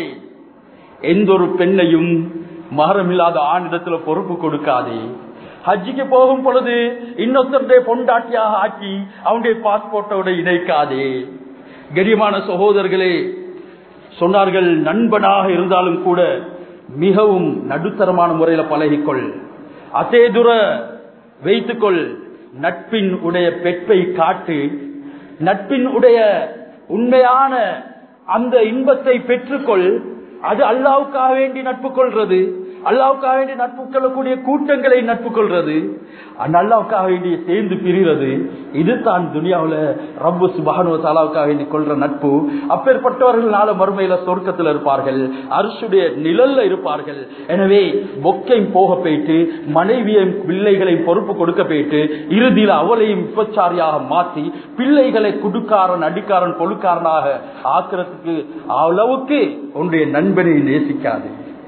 எந்த ஒரு பெண்ணையும் மகரமில்லாத ஆணிடத்துல பொறுப்பு கொடுக்காதே ஹஜ்ஜிக்கு போகும் பொழுது இன்னொருத்தருடைய பொண்டாட்டியாக ஆக்கி அவனுடைய பாஸ்போர்ட்டோட இணைக்காதே கரியமான சகோதரர்களே சொன்னார்கள் நண்பனாக இருந்தாலும் கூட மிகவும் நடுத்தரமான முறையில பழகிக்கொள் அசேதுர வைத்துக்கொள் நட்பின் உடைய பெட்பை காட்டு நட்பின் உடைய உண்மையான அந்த இன்பத்தை பெற்றுக்கொள் அது அல்லாவுக்காக வேண்டி நட்பு கொள்றது அல்லாவுக்காக வேண்டி நட்பு கொள்ளக்கூடிய கூட்டங்களை நட்பு கொள்றது அந்த அல்லாவுக்காக வேண்டி சேர்ந்து பிரிகிறது இது தான் துனியாவில் ரப்பு சுபானு தாலாவுக்காக வேண்டி கொள்ற நட்பு அப்பேற்பட்டவர்கள் நாள மறுமையில சொர்க்கத்தில் இருப்பார்கள் அரசுடைய நிழல்ல இருப்பார்கள் எனவே பொக்கையும் போக போயிட்டு மனைவியும் பிள்ளைகளை பொறுப்பு கொடுக்க போயிட்டு இறுதியில் அவளையும் விபச்சாரியாக மாற்றி பிள்ளைகளை குடுக்காரன் அடிக்காரன் பொழுக்காரனாக ஆக்கிறதுக்கு அளவுக்கு உன்னுடைய நண்பனை நேசிக்காது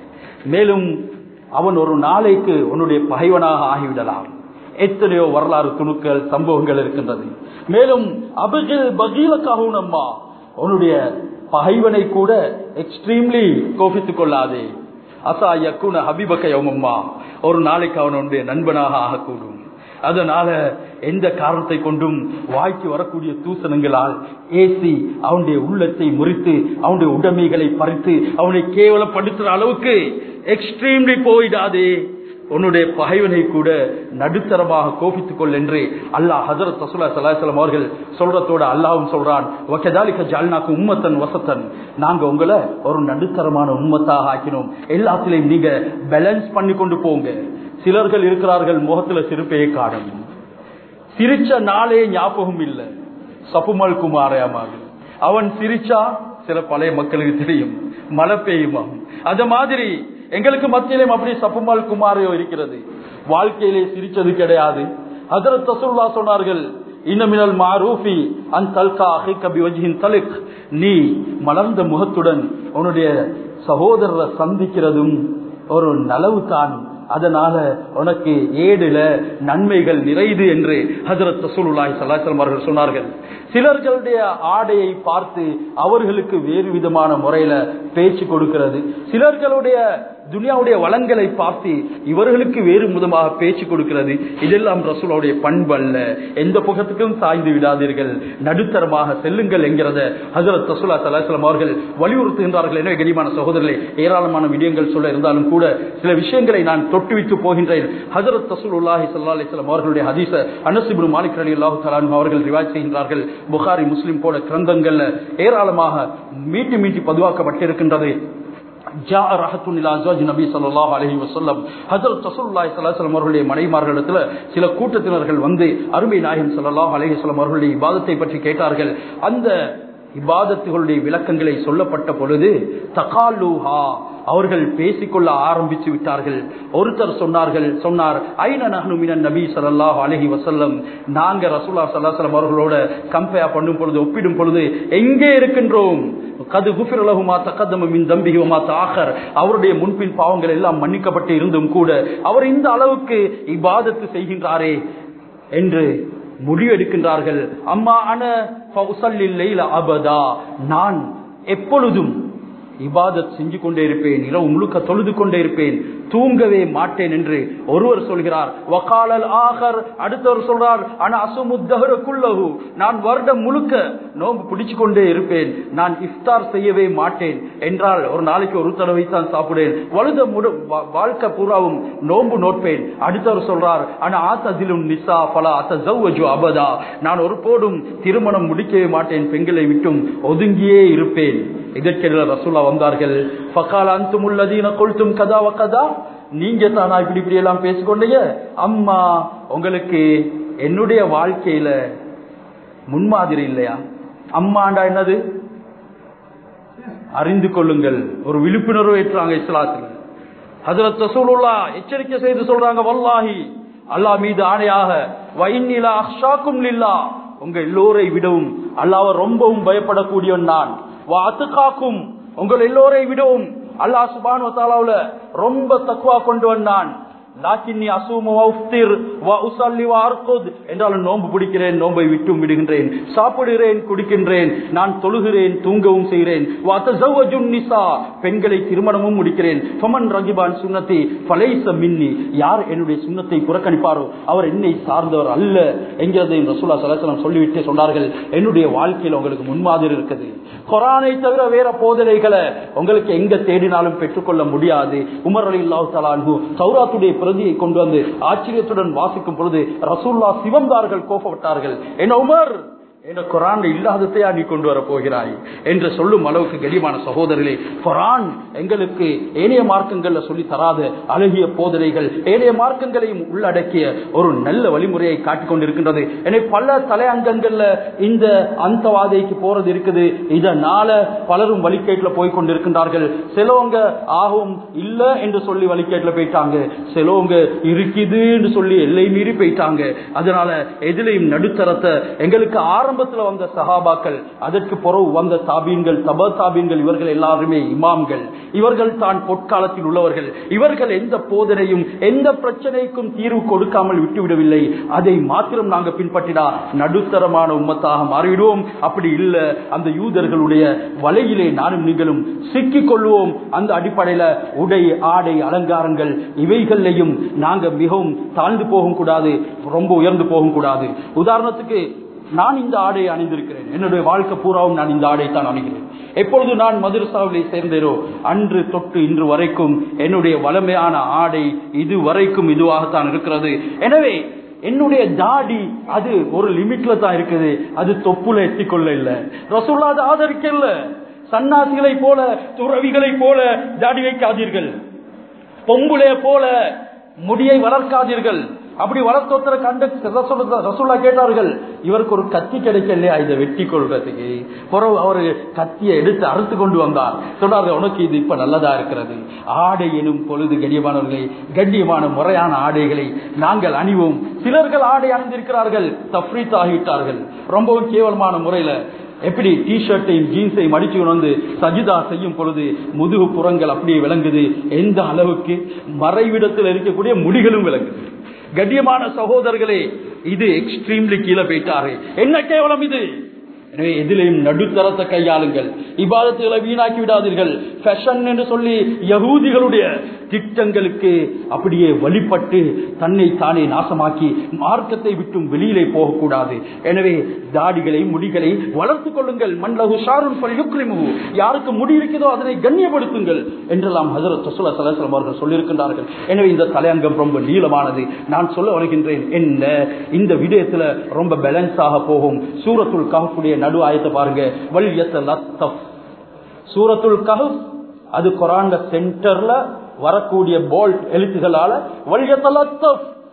மேலும் அவன் ஒரு நாளைக்கு உன்னுடைய பகைவனாக ஆகிவிடலாம் எத்தனையோ வரலாறு துணுக்கள் சம்பவங்கள் இருக்கின்றது மேலும் அபிகில் பகீலக்காகவும் அம்மா உன்னுடைய பகைவனை கூட எக்ஸ்ட்ரீம்லி கோபித்துக் கொள்ளாதே அசா யக்குன ஹபிபக்க யவமம்மா ஒரு நாளைக்கு அவனுடைய நண்பனாக ஆகக்கூடும் அதனால எந்த காரணத்தை கொண்டும் வாய்க்கு வரக்கூடிய தூசணங்களால் ஏசி அவனுடைய உள்ளத்தை முறித்து அவனுடைய உடைமைகளை பறித்து அவனை கேவலப்படுத்துற அளவுக்கு எக்ஸ்ட்ரீம்லி போயிடாதே உன்னுடைய பகைவனை கூட நடுத்தரமாக கோபித்துக் கொள் என்று அல்லாஹ் ஹசரத் ரசூலா சலாஹலம் அவர்கள் சொல்றதோட அல்லாவும் சொல்றான் ஒக்கதாலிக்க ஜால்னாக்கு உம்மத்தன் வசத்தன் நாங்க உங்களை ஒரு நடுத்தரமான உம்மத்தாக ஆக்கினோம் எல்லாத்திலையும் நீங்க பேலன்ஸ் பண்ணி கொண்டு போங்க சிலர்கள் இருக்கிறார்கள் முகத்துல சிரிப்பையே காணும் சிரிச்ச நாளே ஞாபகம் இல்லை சப்புமல் குமாரயமாக அவன் சிரிச்சா சில பழைய மக்களுக்கு தெரியும் மழை பெய்யுமா அந்த மாதிரி எங்களுக்கு மத்தியிலும் அப்படி சப்புமால் குமாரையோ இருக்கிறது வாழ்க்கையிலே சிரிச்சது கிடையாது ஹசரத் தசுல்லா சொன்னார்கள் இன்னமினல் மாரூஃபி அன் தல்கா அஹிக பிவஜின் தலிக் நீ மலர்ந்த முகத்துடன் உன்னுடைய சகோதரரை சந்திக்கிறதும் ஒரு நலவு தான் அதனால உனக்கு ஏடுல நன்மைகள் நிறைது என்று ஹசரத் ரசூலுல்லாஹி ஸல்லல்லாஹு அவர்கள் சொன்னார்கள் சிலர்களுடைய ஆடையை பார்த்து அவர்களுக்கு வேறு விதமான முறையில பேச்சு கொடுக்கிறது சிலர்களுடைய துனியாவுடைய வளங்களை பார்த்து இவர்களுக்கு வேறு விதமாக பேச்சு கொடுக்கிறது இதெல்லாம் ரசூலுடைய பண்பு அல்ல எந்த புகத்துக்கும் சாய்ந்து விடாதீர்கள் நடுத்தரமாக செல்லுங்கள் என்கிறத ஹசரத் ரசூலா சலாஹலம் அவர்கள் வலியுறுத்துகின்றார்கள் எனவே கனிமான சகோதரர்களே ஏராளமான விடயங்கள் சொல்ல இருந்தாலும் கூட சில விஷயங்களை நான் தொட்டுவிட்டு போகின்றேன் ஹசரத் ரசூலுல்லாஹி ஸல்லல்லாஹு அலைஹி வஸல்லம் அவர்களுடைய ஹதீஸ அனஸ் இப்னு மாலிக் ரலியல்லாஹு தஆலா அன்ஹு அவர்கள் ரிவாயத் செய்கின்றார்கள் புகாரி முஸ்லிம் போல கிரந்தங்கள்ல ஏராளமாக மீட்டி மீட்டி பதிவாக்கப்பட்டிருக்கின்றது அவர்களுடைய மனைமார்களிடத்துல சில கூட்டத்தினர்கள் வந்து அருமை நாயகம் சல்லாஹ் அலேஹலம் அவர்களுடைய விவாதத்தை பற்றி கேட்டார்கள் அந்த இபாதத்துகளுடைய விளக்கங்களை சொல்லப்பட்ட பொழுது தகாலூஹா அவர்கள் பேசிக்கொள்ள ஆரம்பித்து விட்டார்கள் ஒருத்தர் சொன்னார்கள் சொன்னார் ஐன நகனுமின் நபி ஸல்லல்லாஹு அலைஹி வஸல்லம் நாங்க ரசூலா ஸல்லல்லாஹு அவர்களோட கம்பேர் பண்ணும் பொழுது ஒப்பிடும் பொழுது எங்கே இருக்கின்றோம் கது குஃபிரலகுமா தக்கதம மின் தம்பிகுமா தாகர் அவருடைய முன்பின் பாவங்கள் எல்லாம் மன்னிக்கப்பட்டு இருந்தும் கூட அவர் இந்த அளவுக்கு இபாதத்து செய்கின்றாரே என்று முடிவெடுக்கின்றார்கள் அம்மா அன ஃபௌசல்லில் அபதா நான் எப்பொழுதும் இபாதத் செஞ்சு கொண்டே இருப்பேன் இரவு முழுக்க தொழுது கொண்டே இருப்பேன் தூங்கவே மாட்டேன் என்று ஒருவர் சொல்கிறார் வக்காலல் ஆகர் அடுத்தவர் சொல்றார் ஆனா அசுமுத்தகருக்குள்ளகு நான் வருடம் முழுக்க நோன்பு பிடிச்சு கொண்டே இருப்பேன் நான் இஃப்தார் செய்யவே மாட்டேன் என்றால் ஒரு நாளைக்கு ஒரு தடவை தான் சாப்பிடுவேன் வலுத முழு வா- வாழ்க்கை பூராவும் நோன்பு நோட்பேன் அடுத்தவர் சொல்றார் ஆனா ஆத்ததிலும் நிசா பல அத்த ஜவ்வஜு அபதா நான் ஒரு போடும் திருமணம் முடிக்கவே மாட்டேன் பெண்களை விட்டும் ஒதுங்கியே இருப்பேன் இதற்கெல்லாம் ரசூலா வந்தார்கள் ஃபகால் அந்துமுல்லதீன கொல்தும் கதா கதா நீங்க தானா இப்படி இப்படி எல்லாம் பேசிக்கொண்டீங்க அம்மா உங்களுக்கு என்னுடைய வாழ்க்கையில முன்மாதிரி இல்லையா அம்மாண்டா என்னது அறிந்து கொள்ளுங்கள் ஒரு விழிப்புணர்வு ஏற்றாங்க இஸ்லாத்தில் ஹஜரத் ரசூலுல்லா எச்சரிக்கை செய்து சொல்றாங்க வல்லாஹி அல்லாஹ் மீது ஆணையாக வைநிலா அஹ்ஷாக்கும் லில்லா உங்க எல்லோரை விடவும் அல்லாஹ் ரொம்பவும் பயப்படக்கூடியவன் நான் வாத்துக்காக்கும் உங்கள் எல்லோரை விடவும் அல்லாஹ் சுபான் வத்தாலாவுல ரொம்ப தக்குவா கொண்டு வந்தான் லாக்கின்னி அசூமு வஃப்திர் வ உஸல்லி வ அர்குத் என்றாலும் நோன்பு பிடிக்கிறேன் நோன்பை விட்டும் விடுகின்றேன் சாப்பிடுகிறேன் குடிக்கின்றேன் நான் தொழுகிறேன் தூங்கவும் செய்கிறேன் வ அத்தஸவ்வஜுன் நிசா பெண்களை திருமணமும் முடிக்கிறேன் ஃபமன் ரகிபான் சுன்னத்தி ஃபலைஸ மின்னி யார் என்னுடைய சுன்னத்தை புறக்கணிப்பாரோ அவர் என்னை சார்ந்தவர் அல்ல என்கிறதையும் ரசூலா ஸல்லல்லாஹு சொல்லிவிட்டு சொன்னார்கள் என்னுடைய வாழ்க்கையில் உங்களுக்கு முன்மாதிரி இருக்குது குரானை தவிர வேற போதனைகளை உங்களுக்கு எங்க தேடினாலும் பெற்றுக்கொள்ள முடியாது உமர் அலி அல்லாஹு தலான்ஹு சௌராத்துடைய பிரதியை கொண்டு வந்து ஆச்சரியத்துடன் வாசிக்கும் பொழுது ரசூல்லா சிவந்தார்கள் கோபப்பட்டார்கள் என்ன உமர் என்ற குரான் இல்லாததையா நீ கொண்டு வர போகிறாய் என்று சொல்லும் அளவுக்கு கடிமான சகோதரர்களே குரான் எங்களுக்கு ஏனைய மார்க்கங்கள்ல சொல்லி தராத அழகிய போதனைகள் ஏனைய மார்க்கங்களையும் உள்ளடக்கிய ஒரு நல்ல வழிமுறையை காட்டிக் கொண்டிருக்கின்றது எனவே பல தலையங்கங்கள்ல இந்த அந்தவாதைக்கு போறது இருக்குது இதனால பலரும் வழிகேட்டுல போய் கொண்டிருக்கின்றார்கள் சிலவங்க ஆகும் இல்ல என்று சொல்லி வழிகேட்டுல போயிட்டாங்க சிலவங்க இருக்குது என்று சொல்லி எல்லை மீறி போயிட்டாங்க அதனால எதிலையும் நடுத்தரத்தை எங்களுக்கு ஆரம்பத்துல வந்த சஹாபாக்கள் அதற்கு பிறகு வந்த தாபீன்கள் தப தாபீன்கள் இவர்கள் எல்லாருமே இமாம்கள் இவர்கள் தான் பொற்காலத்தில் உள்ளவர்கள் இவர்கள் எந்த போதனையும் எந்த பிரச்சனைக்கும் தீர்வு கொடுக்காமல் விட்டுவிடவில்லை அதை மாத்திரம் நாங்க பின்பற்றினா நடுத்தரமான உம்மத்தாக மாறிவிடுவோம் அப்படி இல்ல அந்த யூதர்களுடைய வலையிலே நானும் நீங்களும் சிக்கிக் கொள்வோம் அந்த அடிப்படையில உடை ஆடை அலங்காரங்கள் இவைகளையும் நாங்க மிகவும் தாழ்ந்து போகும் கூடாது ரொம்ப உயர்ந்து போகும் கூடாது உதாரணத்துக்கு நான் இந்த ஆடையை அணிந்திருக்கிறேன் என்னுடைய வாழ்க்கை பூராவும் நான் இந்த ஆடை தான் அணிகிறேன் எப்பொழுது நான் மதுரசாவிலே சேர்ந்தேனோ அன்று தொட்டு இன்று வரைக்கும் என்னுடைய வளமையான ஆடை இது வரைக்கும் இதுவாகத்தான் இருக்கிறது எனவே என்னுடைய தாடி அது ஒரு லிமிட்ல தான் இருக்குது அது தொப்புல எட்டிக்கொள்ள இல்ல ரசூல்லா அதை ஆதரிக்க இல்ல சன்னாசிகளை போல துறவிகளை போல தாடி வைக்காதீர்கள் பொம்புளைய போல முடியை வளர்க்காதீர்கள் அப்படி வளர்த்தொத்தர கண்டு ரசூலுல்லா ரசூல்லா கேட்டார்கள் இவருக்கு ஒரு கத்தி கிடைக்கலையா இதை வெட்டி கொள்றதுக்கு பிறகு அவரு கத்தியை எடுத்து அறுத்து கொண்டு வந்தார் சொன்னார்கள் உனக்கு இது இப்ப நல்லதா இருக்கிறது ஆடை எனும் பொழுது கண்ணியமானவர்களை கண்ணியமான முறையான ஆடைகளை நாங்கள் அணிவோம் சிலர்கள் ஆடை அணிந்திருக்கிறார்கள் தப்ரீத் ஆகிவிட்டார்கள் ரொம்பவும் கேவலமான முறையில எப்படி டி ஷர்ட்டையும் ஜீன்ஸையும் அடிச்சு கொண்டு வந்து சஜிதா செய்யும் பொழுது முதுகு புறங்கள் அப்படியே விளங்குது எந்த அளவுக்கு மறைவிடத்தில் இருக்கக்கூடிய முடிகளும் விளங்குது கண்ணியமான சகோதரர்களே இது எக்ஸ்ட்ரீம்லி கீழே போயிட்டாரு என்ன கேவலம் இது எனவே எதிலையும் நடுத்தரத்தை கையாளுங்கள் இபாதத்துகளை வீணாக்கி விடாதீர்கள் ஃபேஷன் என்று சொல்லி யகூதிகளுடைய திட்டங்களுக்கு அப்படியே வழிபட்டு தன்னை தானே நாசமாக்கி மார்க்கத்தை விட்டும் வெளியிலே போகக்கூடாது எனவே தாடிகளை முடிகளை வளர்த்துக் கொள்ளுங்கள் மண்லகு ஷாருன் பல்யுக்ரிமு யாருக்கு முடி இருக்கிறதோ அதனை கண்ணியப்படுத்துங்கள் என்றெல்லாம் ஹசரத் ரசூலா சலாசலம் அவர்கள் சொல்லியிருக்கின்றார்கள் எனவே இந்த தலையங்கம் ரொம்ப நீளமானது நான் சொல்ல வருகின்றேன் என்ன இந்த விடயத்துல ரொம்ப பேலன்ஸாக போகும் சூரத்துல் கஹஃபுடைய நடு ஆயத்தை பாருங்க வல்யத்த லத்தப் சூரத்துல் கஹஃப் அது குரான்ல சென்டர்ல வரக்கூடிய போல்ட் எழுத்துகளால வல்யத்த லத்தப்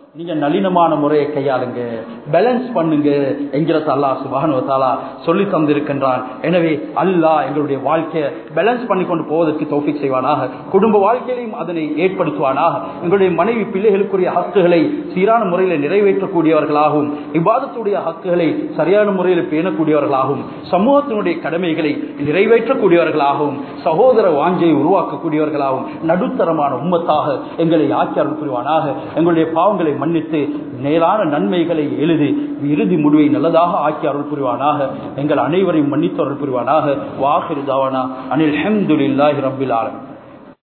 நீங்க நளினமான முறையை கையாளுங்க பேலன்ஸ் பண்ணுங்க என்கிறத அல்லாஹ் சுபானுவத்தாலா சொல்லி தந்திருக்கின்றான் எனவே அல்லாஹ் எங்களுடைய வாழ்க்கையை பேலன்ஸ் பண்ணி கொண்டு போவதற்கு தோஃபிக் செய்வானாக குடும்ப வாழ்க்கையிலையும் அதனை ஏற்படுத்துவானாக எங்களுடைய மனைவி பிள்ளைகளுக்குரிய ஹக்குகளை சீரான முறையில் நிறைவேற்றக்கூடியவர்களாகவும் இவ்வாதத்துடைய ஹக்குகளை சரியான முறையில் பேணக்கூடியவர்களாகவும் சமூகத்தினுடைய கடமைகளை நிறைவேற்றக்கூடியவர்களாகவும் சகோதர வாஞ்சையை உருவாக்கக்கூடியவர்களாகவும் நடுத்தரமான உம்மத்தாக எங்களை ஆக்கி அருள் புரிவானாக எங்களுடைய பாவங்களை மன்னித்து நேரான நன்மைகளை எழுதி இறுதி முடிவை நல்லதாக ஆக்கி அருள் புரிவானாக எங்கள் அனைவரையும் மன்னித்து அருள் புரிவானாக வாஹிரு தாவனா அனில் ஹம்துலில்லாஹி ரப்பில் ஆலமீன்